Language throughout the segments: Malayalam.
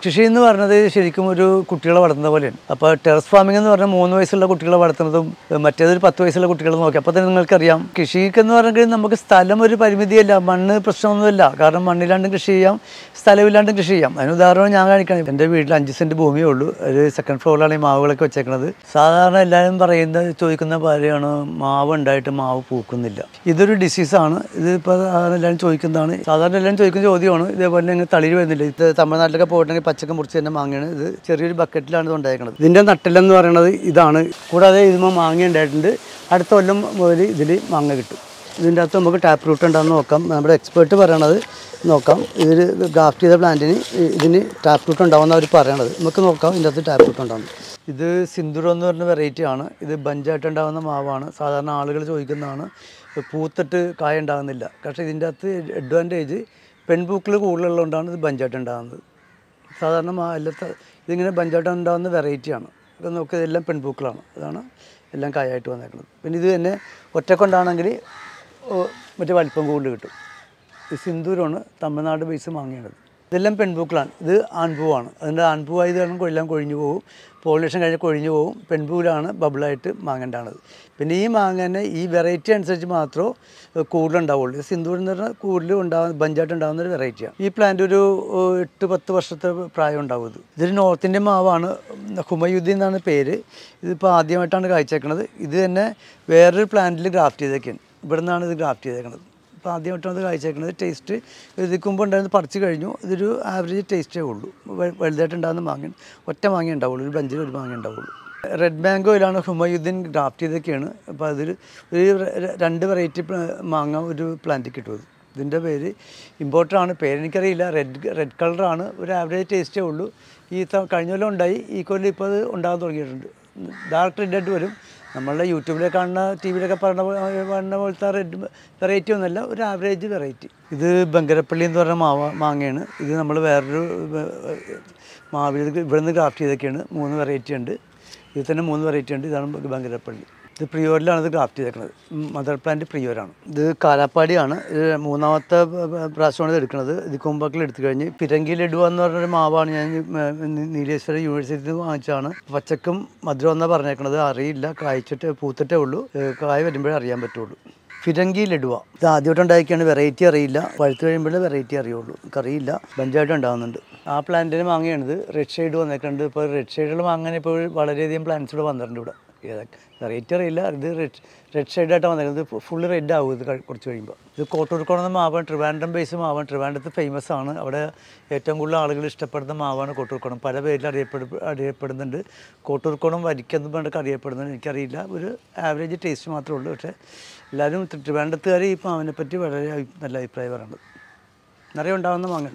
കൃഷി എന്ന് പറയുന്നത് ശരിക്കും ഒരു കുട്ടികളെ വളർത്തുന്ന പോലെയാണ് അപ്പോൾ ടെറസ് ഫാമിംഗ് എന്ന് പറഞ്ഞാൽ മൂന്ന് വയസ്സുള്ള കുട്ടികളെ വളർത്തുന്നതും മറ്റേതൊരു പത്ത് വയസ്സുള്ള കുട്ടികളെ നോക്കി അപ്പോൾ തന്നെ നിങ്ങൾക്കറിയാം കൃഷിക്ക് എന്ന് പറഞ്ഞെങ്കിൽ നമുക്ക് സ്ഥലം ഒരു പരിമിതിയല്ല മണ്ണ് പ്രശ്നമൊന്നുമില്ല കാരണം മണ്ണിലാണ്ടും കൃഷി ചെയ്യാം സ്ഥലമില്ലാണ്ടും കൃഷി ചെയ്യാം അതിന് ഉദാഹരണം ഞാൻ കാണിക്കണം എൻ്റെ വീട്ടിൽ അഞ്ച് സെൻറ്റ് ഭൂമിയേ ഉള്ളൂ ഒരു സെക്കൻഡ് ഫ്ലോറിലാണ് ഈ മാവുകളൊക്കെ വെച്ചേക്കുന്നത് സാധാരണ എല്ലാവരും പറയുന്ന ചോദിക്കുന്ന കാര്യമാണ് മാവ് ഉണ്ടായിട്ട് മാവ് പൂക്കുന്നില്ല ഇതൊരു ഡിസീസാണ് ഇത് ഇപ്പോൾ എല്ലാവരും ചോദിക്കുന്നതാണ് സാധാരണ എല്ലാവരും ചോദിക്കുന്ന ചോദ്യമാണ് ഇതേപോലെ ഇങ്ങനെ തളിര് വരുന്നില്ല ഇത് തമിഴ്നാട്ടിലൊക്കെ പോയിട്ടുണ്ടെങ്കിൽ പച്ചക്ക മുറിച്ച് തന്നെ മാങ്ങയാണ് ഇത് ചെറിയൊരു ബക്കറ്റിലാണ് ഇത് ഉണ്ടായിരിക്കുന്നത് ഇതിൻ്റെ നട്ടിലെന്ന് പറയുന്നത് ഇതാണ് കൂടാതെ ഇതിന്മേൽ മാങ്ങ ഉണ്ടായിട്ടുണ്ട് അടുത്ത കൊല്ലം മുതൽ ഇതിൽ മാങ്ങ കിട്ടും ഇതിൻ്റെ അകത്ത് നമുക്ക് ടാപ്പ് റൂട്ട് ഉണ്ടാകുന്ന നോക്കാം നമ്മുടെ എക്സ്പേർട്ട് പറയണത് നോക്കാം ഇതിൽ ഗ്രാഫ്റ്റ് ചെയ്ത പ്ലാന്റിന് ഇതിന് ടാപ്പ് റൂട്ട് ഉണ്ടാവുന്ന അവർ പറയണത് നമുക്ക് നോക്കാം ഇതിൻ്റെ അകത്ത് ടാപ്പ് റൂട്ട് ഉണ്ടാകും ഇത് സിന്ദൂരം എന്ന് പറഞ്ഞ വെറൈറ്റി ആണ് ഇത് ബഞ്ചായിട്ട് ഉണ്ടാകുന്ന മാവാണ് സാധാരണ ആളുകൾ ചോദിക്കുന്നതാണ് പൂത്തിട്ട് കായ ഉണ്ടാകുന്നില്ല പക്ഷേ ഇതിൻ്റെ അകത്ത് അഡ്വാൻറ്റേജ് പെൺപൂക്കൾ കൂടുതലുള്ളതുകൊണ്ടാണ് ഇത് ബഞ്ചായിട്ട് ഉണ്ടാകുന്നത് സാധാരണ മാ എല്ലാത്ത ഇതിങ്ങനെ ബഞ്ചായിട്ട് ഉണ്ടാകുന്ന വെറൈറ്റിയാണ് ഇപ്പം നോക്കുക ഇതെല്ലാം പെൺപൂക്കളാണ് അതാണ് എല്ലാം കായായിട്ട് വന്നേക്കുന്നത് പിന്നെ ഇത് തന്നെ ഒറ്റക്കൊണ്ടാണെങ്കിൽ ഓ, മറ്റേ വലിപ്പം കൂടുതൽ കിട്ടും ഇത് സിന്ദൂരമാണ് തമിഴ്നാട് ബേസ് വാങ്ങിയത് ഇതെല്ലാം പെൺപൂക്കളാണ് ഇത് ആൺപൂവാണ് അതിൻ്റെ ആൺപൂവായത് കാരണം കൊല്ലാം കൊഴിഞ്ഞു പോകും പോളിനേഷൻ കഴിഞ്ഞ് കൊഴിഞ്ഞു പോകും പെൺപൂവിലാണ് ബബിളായിട്ട് മാങ്ങേണ്ടത് പിന്നെ ഈ മാങ്ങനെ ഈ വെറൈറ്റി അനുസരിച്ച് മാത്രമേ കൂടുതലുണ്ടാവുള്ളൂ ഇത് സിന്ദൂർ എന്ന് പറഞ്ഞാൽ കൂടുതൽ ഉണ്ടാകുന്ന ബഞ്ചായിട്ട് ഉണ്ടാകുന്ന ഒരു വെറൈറ്റിയാണ് ഈ പ്ലാന്റ് ഒരു ഏഹ്, എട്ട് പത്ത് വർഷത്തെ പ്രായം ഉണ്ടാവും ഇത് ഇതൊരു നോർത്ത് ഇന്ത്യൻ മാവാണ് ഹുമയുദ്ദീൻ എന്നാണ് പേര് ഇതിപ്പോൾ ആദ്യമായിട്ടാണ് കാഴ്ചവെക്കുന്നത് ഇത് തന്നെ വേറൊരു പ്ലാന്റിൽ ഗ്രാഫ്റ്റ് ചെയ്തേക്കാണ് ഇവിടെ നിന്നാണ് ഇത് ഗ്രാഫ്റ്റ് ചെയ്തേക്കുന്നത് അപ്പോൾ ആദ്യമായിട്ടാണ് ഇത് കാഴ്ചവെക്കുന്നത് ടേസ്റ്റ് ഇതിക്ക് മുമ്പ് ഉണ്ടായിരുന്നത് പറിച്ച് കഴിഞ്ഞു ഇതൊരു ആവറേജ് ടേസ്റ്റേ ഉള്ളൂ വെ- വലുതായിട്ട് ഉണ്ടാകുന്ന മാങ്ങ ഒറ്റ മാങ്ങ ഉണ്ടാവുള്ളൂ ഒരു ബഞ്ചിൽ ഒരു മാങ്ങ ഉണ്ടാവുള്ളൂ റെഡ് മാംഗോയിലാണ് ഹുമയുദ്ദീൻ ഗ്രാഫ്റ്റ് ചെയ്തൊക്കെയാണ് അപ്പോൾ അതിൽ ഒരു ര- ര- രണ്ട് വെറൈറ്റി മാങ്ങ ഒരു പ്ലാന്റിൽ കിട്ടും ഇത്. ഇതിൻ്റെ പേര് ഇമ്പോർട്ടൻ്റ് ആണ് പേരെനിക്കറിയില്ല റെഡ് റെഡ് കളറാണ് ഒരു ആവറേജ് ടേസ്റ്റേ ഉള്ളൂ ഈ ത- കഴിഞ്ഞ കൊല്ലം ഉണ്ടായി ഈ കൊല്ലം ഇപ്പോൾ അത് ഉണ്ടാകാൻ തുടങ്ങിയിട്ടുണ്ട് ഡാർക്ക് റെഡ് ആയിട്ട് വരും നമ്മളുടെ യൂട്യൂബിലെ കാണുന്ന ടി വിയിലൊക്കെ പറഞ്ഞ പോലെ- പറഞ്ഞ പോലത്തെ റെഡ് വെറൈറ്റി ഒന്നുമല്ല ഒരു ആവറേജ് വെറൈറ്റി ഇത് ബങ്കരപ്പള്ളി എന്ന് പറഞ്ഞ മാവ മാങ്ങയാണ് ഇത് നമ്മൾ വേറൊരു മാവിൽ ഇവിടെ നിന്ന് ക്രാഫ്റ്റ് ചെയ്തൊക്കെയാണ് മൂന്ന് വെറൈറ്റി ഉണ്ട് ഇതിൽ തന്നെ മൂന്ന് വെറൈറ്റി ഉണ്ട് ഇതാണ് ബങ്കരപ്പള്ളി ഇത് പ്രിയോറിലാണ് ഇത് ക്രാഫ്റ്റ് ചെയ്തേക്കുന്നത് മദർ പ്ലാന്റ് പ്രിയോറാണ് ഇത് കാലാപ്പാടിയാണ് ഇത് മൂന്നാമത്തെ പ- പ- പ്രാവശ്യമാണ് ഇത് എടുക്കുന്നത് ഇത് കുമ്പക്കിൽ എടുത്തു കഴിഞ്ഞ് പിരങ്കി ലഡുവ എന്ന് പറഞ്ഞൊരു മാവാണ് ഞാൻ ഈ, നി- നീലേശ്വര യൂണിവേഴ്സിറ്റിയിൽ നിന്ന് വാങ്ങിച്ചതാണ് പച്ചക്കും മധുരം എന്നാണ് പറഞ്ഞേക്കണത് അറിയില്ല കായ്ച്ചിട്ട് പൂത്തിട്ടേ ഉള്ളൂ ഏ, കായ വരുമ്പോഴേ അറിയാൻ പറ്റുള്ളൂ ഫിരങ്കി ലഡുവ ഇത് ആദ്യമായിട്ട് ഉണ്ടാക്കിയാണ് വെറൈറ്റി അറിയില്ല പഴുത്ത് കഴിയുമ്പോഴേ വെറൈറ്റി അറിയുള്ളൂ അറിയില്ല ബഞ്ചായിട്ട് ഉണ്ടാകുന്നുണ്ട് ആ പ്ലാന്റിന് മാങ്ങയാണിത് റെഡ് ഷെയ്ഡ് വന്നേക്കുന്നുണ്ട് ഇപ്പോൾ റെഡ് ഷെയ്ഡുള്ള മാങ്ങനെ ഇപ്പോൾ വളരെയധികം പ്ലാന്റ്സ് ഇവിടെ വന്നിട്ടുണ്ട് ഇവിടെ ഏതൊക്കെ വെറൈറ്റി അറിയില്ല ഇത് റെഡ് റെഡ് ഷെയ്ഡായിട്ട് വന്നേക്കുന്നത് ഫുള്ള് റെഡ് ആവും ഇത് കഴി- കുറച്ച് കഴിയുമ്പോൾ ഇത് കോട്ടൂർക്കോണം എന്ന മാവാണ് ട്രിവാൻഡ്രം ബേസ് മാവാണ് ട്രിവാൻഡ്രത്ത് ഫേമസ് ആണ് അവിടെ ഏറ്റവും കൂടുതൽ ആളുകൾ ഇഷ്ടപ്പെടുന്ന മാവാണ് കോട്ടൂർക്കോണം പല പേരിൽ അറിയപ്പെടു അറിയപ്പെടുന്നുണ്ട് കോട്ടൂർക്കോണം വരിക്കെന്ന് പറഞ്ഞിട്ട് അറിയപ്പെടുന്നുണ്ട് എനിക്കറിയില്ല ഒരു ആവറേജ് ടേസ്റ്റ് മാത്രമേ ഉള്ളൂ പക്ഷേ എല്ലാവരും ട്രിവാൻഡ്രത്തുകാർ ഈ മാവിനെ പറ്റി വളരെ അഭി- നല്ല അഭിപ്രായം പറയുന്നത് നിറയെ ഉണ്ടാകുന്ന മാങ്ങ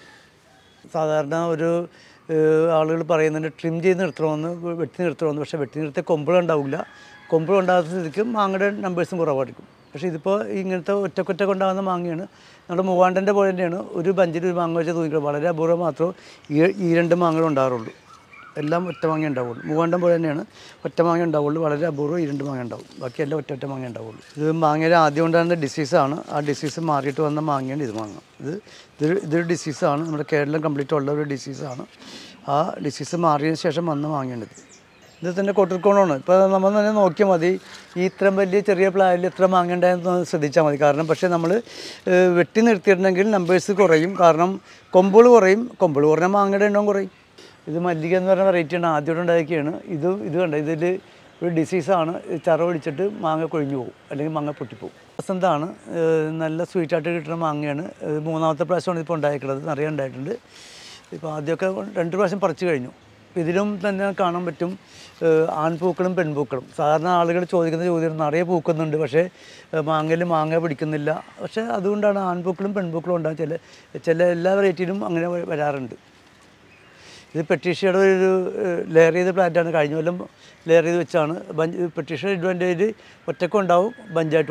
സാധാരണ ഒരു ആളുകൾ പറയുന്നുണ്ട് ട്രിം ചെയ്ത് നിർത്തണമെന്ന് വെട്ടി നിർത്തണമെന്ന് പക്ഷേ വെട്ടി നിർത്തിയ കൊമ്പുകളുണ്ടാവില്ല കൊമ്പുകളുണ്ടാകാത്ത സ്ഥിതിക്ക് മാങ്ങയുടെ നമ്പേഴ്സും കുറവായിരിക്കും പക്ഷേ ഇതിപ്പോൾ ഇങ്ങനത്തെ ഒറ്റക്കൊറ്റ കൊണ്ടാകുന്ന മാങ്ങയാണ് നമ്മുടെ മൂവാണ്ടൻ്റെ പോലെ തന്നെയാണ് ഒരു ബഞ്ചിൽ ഒരു മാങ്ങ വെച്ച് തൂങ്ങിക്കുക വളരെ അപൂർവം മാത്രമേ ഈ ഈ രണ്ട് മാങ്ങകൾ ഉണ്ടാകാറുള്ളൂ എല്ലാം ഒറ്റ മാങ്ങ ഉണ്ടാവുള്ളൂ മൂവാണ്ടം പോലെ തന്നെയാണ് ഒറ്റ മാങ്ങ ഉണ്ടാവുള്ളൂ വളരെ അപൂർവം ഈ രണ്ട് മാങ്ങ ഉണ്ടാവും ബാക്കി എല്ലാം ഒറ്റ ഒറ്റ മാങ്ങ ഉണ്ടാവുള്ളൂ ഇത് മാങ്ങയുടെ ആദ്യം ഉണ്ടാകുന്ന ഡിസീസാണ് ആ ഡിസീസ് മാറിയിട്ട് വന്ന മാങ്ങയാണ് ഇത് മാങ്ങ ഇത് ഇതൊരു ഇതൊരു ഡിസീസാണ് നമ്മുടെ കേരളം കംപ്ലീറ്റ് ഉള്ള ഒരു ഡിസീസാണ് ആ ഡിസീസ് മാറിയതിന് ശേഷം വന്ന മാങ്ങയാണ് ഇത് ഇത് തന്നെ കൊട്ടിർക്കോണമാണ് ഇപ്പോൾ നമ്മൾ തന്നെ നോക്കിയാൽ മതി ഈ ഇത്രയും വലിയ ചെറിയ പ്ലാനിൽ എത്ര മാങ്ങ ഉണ്ടായെന്ന് ശ്രദ്ധിച്ചാൽ മതി കാരണം പക്ഷേ നമ്മൾ വെട്ടി നിർത്തിയിട്ടുണ്ടെങ്കിൽ നമ്പേഴ്സ് കുറയും കാരണം കൊമ്പുകൾ കുറയും കൊമ്പുകൾ കുറഞ്ഞാൽ മാങ്ങയുടെ എണ്ണം കുറയും ഇത് മല്ലിക എന്ന് പറയുന്ന വെറൈറ്റിയാണ് ആദ്യമായിട്ട് ഉണ്ടാക്കിയാണ് ഇത് ഇത് കണ്ട ഇതിൽ ഒരു ഡിസീസാണ് ചറ പിടിച്ചിട്ട് മാങ്ങ കൊഴിഞ്ഞു പോകും അല്ലെങ്കിൽ മാങ്ങ പൊട്ടിപ്പോവും വസന്താണ് ഏഹ് നല്ല സ്വീറ്റായിട്ട് കിട്ടുന്ന മാങ്ങയാണ് ഇത് മൂന്നാമത്തെ പ്രാവശ്യമാണ് ഇപ്പോൾ ഉണ്ടായിരിക്കുന്നത് നിറയെ ഉണ്ടായിട്ടുണ്ട് ഇപ്പോൾ ആദ്യമൊക്കെ രണ്ട് പ്രാവശ്യം പറിച്ചു കഴിഞ്ഞു ഇപ്പം ഇതിലും തന്നെ കാണാൻ പറ്റും ഏഹ് ആൺപൂക്കളും പെൺപൂക്കളും സാധാരണ ആളുകൾ ചോദിക്കുന്ന ചോദ്യം നിറയെ പൂക്കുന്നുണ്ട് പക്ഷേ ഏഹ് മാങ്ങയിൽ മാങ്ങ പിടിക്കുന്നില്ല പക്ഷേ അതുകൊണ്ടാണ് ആൺപൂക്കളും പെൺപൂക്കളും ഉണ്ടാകും ചില ചില എല്ലാ വെറൈറ്റിയിലും അങ്ങനെ വ- വരാറുണ്ട് ഇത് പെട്ടീഷ്യയുടെ ഒരു ലെയർ ചെയ്ത പ്ലാന്റാണ് കഴിഞ്ഞ കൊല്ലം ലെയർ ചെയ്ത് വെച്ചാണ് ബഞ്ച് പെട്ടീഷ്യയുടെ അഡ്വാൻറ്റേജ് ഒറ്റക്കും ഉണ്ടാവും ബഞ്ചായിട്ടും ഉണ്ടാവും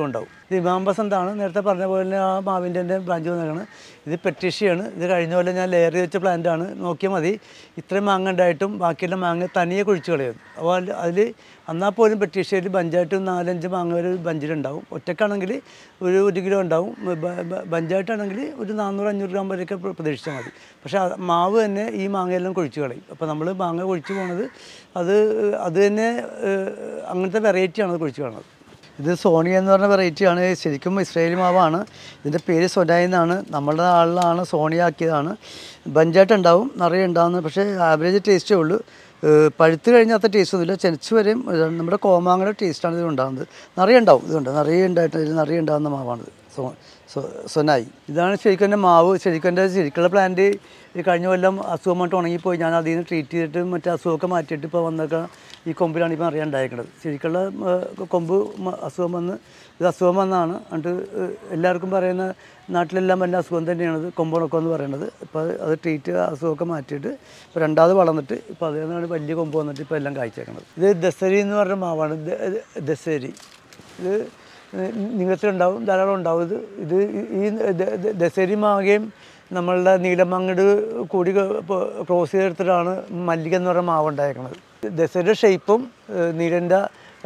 ഇത് ഇമാം ബസന്താണ് നേരത്തെ പറഞ്ഞ പോലെ തന്നെ ആ മാവിൻ്റെ തന്നെ ബ്രാഞ്ച് വന്നേക്കാണ് ഇത് പെറ്റീഷ്യയാണ് ഇത് കഴിഞ്ഞ പോലെ ഞാൻ ലെയർ വെച്ച പ്ലാന്റ് ആണ് നോക്കിയാൽ മതി ഇത്രയും മാങ്ങ ഉണ്ടായിട്ടും ബാക്കിയുള്ള മാങ്ങ തനിയെ കുഴിച്ച് കളയും അപ്പോൾ അതിൽ എന്നാൽ പോലും പെറ്റീഷ്യയിൽ ബഞ്ചായിട്ട് നാലഞ്ച് മാങ്ങ വരെ ഒരു ബഞ്ചിലുണ്ടാവും ഒറ്റക്കാണെങ്കിൽ ഒരു ഒരു കിലോ ഉണ്ടാവും ബ- ബ- ബഞ്ചായിട്ടാണെങ്കിൽ ഒരു നാനൂറ് അഞ്ഞൂറ് ഗ്രാം വരെയൊക്കെ പ്ര- പ്രതീക്ഷിച്ചാൽ മതി പക്ഷേ ആ മാവ് തന്നെ ഈ മാങ്ങയെല്ലാം കൊഴിച്ച് കളയും അപ്പോൾ നമ്മൾ മാങ്ങ കൊഴിച്ച് പോണത് അത് അത് തന്നെ ഏഹ്, അങ്ങനത്തെ വെറൈറ്റിയാണ് അത് കൊഴിച്ച് കാണുന്നത് ഇത് സോണിയ എന്ന് പറഞ്ഞ വെറൈറ്റിയാണ് ശരിക്കും ഇസ്രായേലി മാവാണ് ഇതിൻ്റെ പേര് സൊനായി എന്നാണ് നമ്മളുടെ ആളിലാണ് സോണിയ ആക്കിയതാണ് ബഞ്ചായിട്ട് ഉണ്ടാവും നിറയെ ഉണ്ടാവുന്നത് പക്ഷേ ആവറേജ് ടേസ്റ്റേ ഉള്ളൂ ഏഹ് പഴുത്ത് കഴിഞ്ഞാൽ അത്ര ടേസ്റ്റ് ഒന്നുമില്ല ചെനച്ച് വരെയും ഏഹ് നമ്മുടെ കോമാങ്ങയുടെ ടേസ്റ്റാണ് ഇത് ഉണ്ടാകുന്നത് നിറയെ ഉണ്ടാവും ഇതുണ്ട് നിറയെ ഉണ്ടായിട്ട് ഇതിൽ നിറയെ ഉണ്ടാകുന്ന മാവാണിത് സോ സോ സൊനായി ഇതാണ് ശരിക്കും എൻ്റെ മാവ് ശരിക്കും എൻ്റെ ശരിക്കുള്ള പ്ലാന്റ് ഈ കഴിഞ്ഞ കൊല്ലം അസുഖമായിട്ട് ഉണങ്ങിപ്പോയി ഞാൻ അതിൽ നിന്ന് ട്രീറ്റ് ചെയ്തിട്ട് മറ്റേ അസുഖമൊക്കെ മാറ്റിയിട്ട് ഇപ്പോൾ വന്നൊക്കെ ഈ കൊമ്പിലാണ് ഇപ്പോൾ അറിയാൻ ഉണ്ടായിരിക്കുന്നത് ശരിക്കുള്ള ഏഹ്, കൊമ്പ് മ- അസുഖം വന്ന് ഇത് അസുഖം വന്നാണ് എന്നിട്ട് ഏഹ്, എല്ലാവർക്കും പറയുന്ന നാട്ടിലെല്ലാം എൻ്റെ അസുഖം തന്നെയാണത് കൊമ്പുണക്കം എന്ന് പറയുന്നത് ഇപ്പോൾ അത് ട്രീറ്റ് അസുഖമൊക്കെ മാറ്റിയിട്ട് ഇപ്പോൾ രണ്ടാമത് വളർന്നിട്ട് ഇപ്പോൾ അതിൽ നിന്നാണ് വലിയ കൊമ്പ് വന്നിട്ട് ഇപ്പോൾ എല്ലാം കായ്ച്ചേക്കുന്നത് ഇത് ദസരി എന്ന് പറഞ്ഞ മാവാണ് ദ- ദസരി ഇത് നീളത്തിലുണ്ടാവും ധാരാളം ഉണ്ടാവും ഇത് ഇത് ഈ ദ- ദ- ദസരി മാങ്ങയും നമ്മളുടെ നീലമാങ്ങട് കൂടി ക്രോസ് ചെയ്തെടുത്തിട്ടാണ് മല്ലിക എന്ന് പറയുന്ന മാവ് ഉണ്ടായിരിക്കുന്നത് ദസരിയുടെ ഷേപ്പും നീലൻ്റെ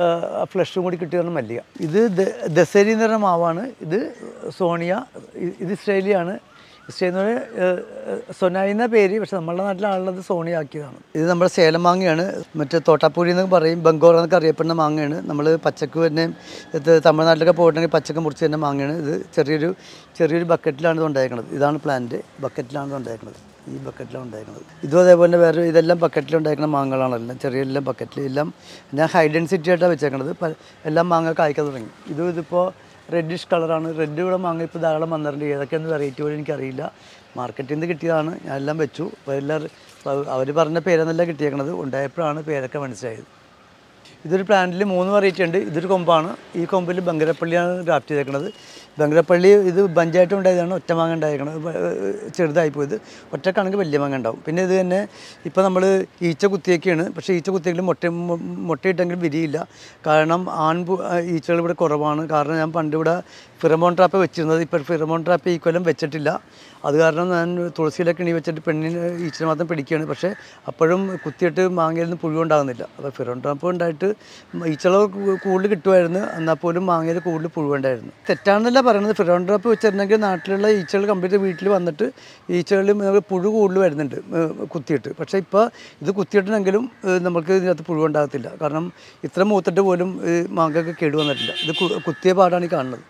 ഫ്ലഷും കൂടി കിട്ടിയതാണ് മല്ലിക ഇത് ദ- ദസരി എന്ന് പറയുന്ന മാവാണ് ഇത് സോണിയ ഇ- ഇത് ഇസ്രേലിയാണ് ഇസ്രേൽ എന്ന് പറഞ്ഞാൽ സൊനായി എന്ന പേര് പക്ഷെ നമ്മളുടെ നാട്ടിലാണുള്ളത് സോണി ആക്കിയതാണ് ഇത് നമ്മുടെ സേലം മാങ്ങയാണ് മറ്റേ തോട്ടാപ്പൂരി എന്നൊക്കെ പറയും ബംഗോർ എന്നൊക്കെ അറിയപ്പെടുന്ന മാങ്ങയാണ് നമ്മൾ പച്ചക്ക് തന്നെ ഇത് തമിഴ്നാട്ടിലൊക്കെ പോയിട്ടുണ്ടെങ്കിൽ പച്ചക്ക് മുറിച്ച് തന്നെ മാങ്ങയാണ് ഇത് ചെറിയൊരു ചെറിയൊരു ബക്കറ്റിലാണ് ഇത് ഉണ്ടായിരിക്കുന്നത് ഇതാണ് പ്ലാന്റ് ബക്കറ്റിലാണ് ഇത് ഉണ്ടായിരിക്കുന്നത് ഈ ബക്കറ്റിലാണ് ഉണ്ടായിരിക്കുന്നത് ഇതും അതേപോലെ വേറെ ഇതെല്ലാം ബക്കറ്റിൽ ഉണ്ടായിരിക്കുന്ന മാങ്ങകളാണ് എല്ലാം ചെറിയ എല്ലാം ബക്കറ്റിൽ എല്ലാം ഞാൻ ഹൈ ഡെൻസിറ്റി ആയിട്ടാണ് വെച്ചേക്കുന്നത് പ- എല്ലാം മാങ്ങ കായ്ക്കാൻ തുടങ്ങി ഇതും ഇതിപ്പോൾ റെഡിഷ് കളറാണ് റെഡ് ഇവിടെ മാങ്ങ ഇപ്പോൾ ധാരാളം വന്നിട്ടുണ്ട് ഏതൊക്കെയാണ് വെറൈറ്റി പോലും എനിക്കറിയില്ല മാർക്കറ്റിൽ നിന്ന് കിട്ടിയതാണ് ഞാൻ എല്ലാം വെച്ചു അപ്പോൾ എല്ലാം അവർ പറഞ്ഞ പേരെന്നല്ല കിട്ടിയേക്കണത് ഉണ്ടായപ്പോഴാണ് പേരൊക്കെ മനസ്സിലായത് ഇതൊരു പ്ലാന്റിൽ മൂന്ന് വെറൈറ്റി ഉണ്ട് ഇതൊരു കൊമ്പാണ് ഈ കൊമ്പിൽ ബംഗരപ്പള്ളിയാണ് ഗ്രാഫ്റ്റ് ചെയ്തേക്കുന്നത് ബംഗരപ്പള്ളി ഇത് ബഞ്ചായിട്ട് ഉണ്ടായതാണ് ഒറ്റ മാങ്ങ ഉണ്ടായിരിക്കണത് ബ- ഏഹ് ചെറുതായി പോയത് ഒറ്റക്കാണെങ്കിൽ വലിയ മാങ്ങ ഉണ്ടാവും പിന്നെ ഇത് തന്നെ ഇപ്പോൾ നമ്മൾ ഈച്ച കുത്തിയൊക്കെയാണ് പക്ഷേ ഈച്ച കുത്തിയെങ്കിലും മുട്ട മു- മുട്ടയിട്ടെങ്കിലും വിരിയില്ല കാരണം ആൺ ഈച്ചകൾ ഇവിടെ കുറവാണ് കാരണം ഞാൻ പണ്ട് ഇവിടെ ഫിറമോൺ ട്രാപ്പ് വെച്ചിരുന്നത് ഇപ്പോൾ ഫിറമോൺ ട്രാപ്പ് ഈ കൊല്ലം വെച്ചിട്ടില്ല അത് കാരണം ഞാൻ തുളസിയിലൊക്കെ ഇണി വെച്ചിട്ട് പെണ്ണിന് ഈച്ചനെ മാത്രം പിടിക്കുകയാണ് പക്ഷേ അപ്പോഴും കുത്തിയിട്ട് മാങ്ങയിൽ നിന്ന് പുഴു ഉണ്ടാകുന്നില്ല അപ്പോൾ ഫിറോൺ ട്രാപ്പ് ഉണ്ടായിട്ട് ഈച്ചകൾ കൂ- കൂടുതൽ കിട്ടുമായിരുന്നു എന്നാൽ പോലും മാങ്ങയിൽ കൂടുതൽ പുഴുവുണ്ടായിരുന്നു തെറ്റാണെന്നല്ല പറയുന്നത് ഫിറോൺ ട്രാപ്പ് വെച്ചിരുന്നെങ്കിൽ നാട്ടിലുള്ള ഈച്ചകൾ കംപ്ലീറ്റ് വീട്ടിൽ വന്നിട്ട് ഈച്ചകളിൽ നമുക്ക് പുഴു കൂടുതൽ വരുന്നുണ്ട് ഏഹ് കുത്തിയിട്ട് പക്ഷേ ഇപ്പോൾ ഇത് കുത്തിയിട്ടെങ്കിലും ഏഹ് നമുക്ക് ഇതിനകത്ത് പുഴു ഉണ്ടാകത്തില്ല കാരണം ഇത്ര മൂത്തിട്ട് പോലും ഏഹ് മാങ്ങയൊക്കെ കേട് വന്നിട്ടില്ല ഇത് കു- കുത്തിയ പാടാണ് ഈ കാണുന്നത്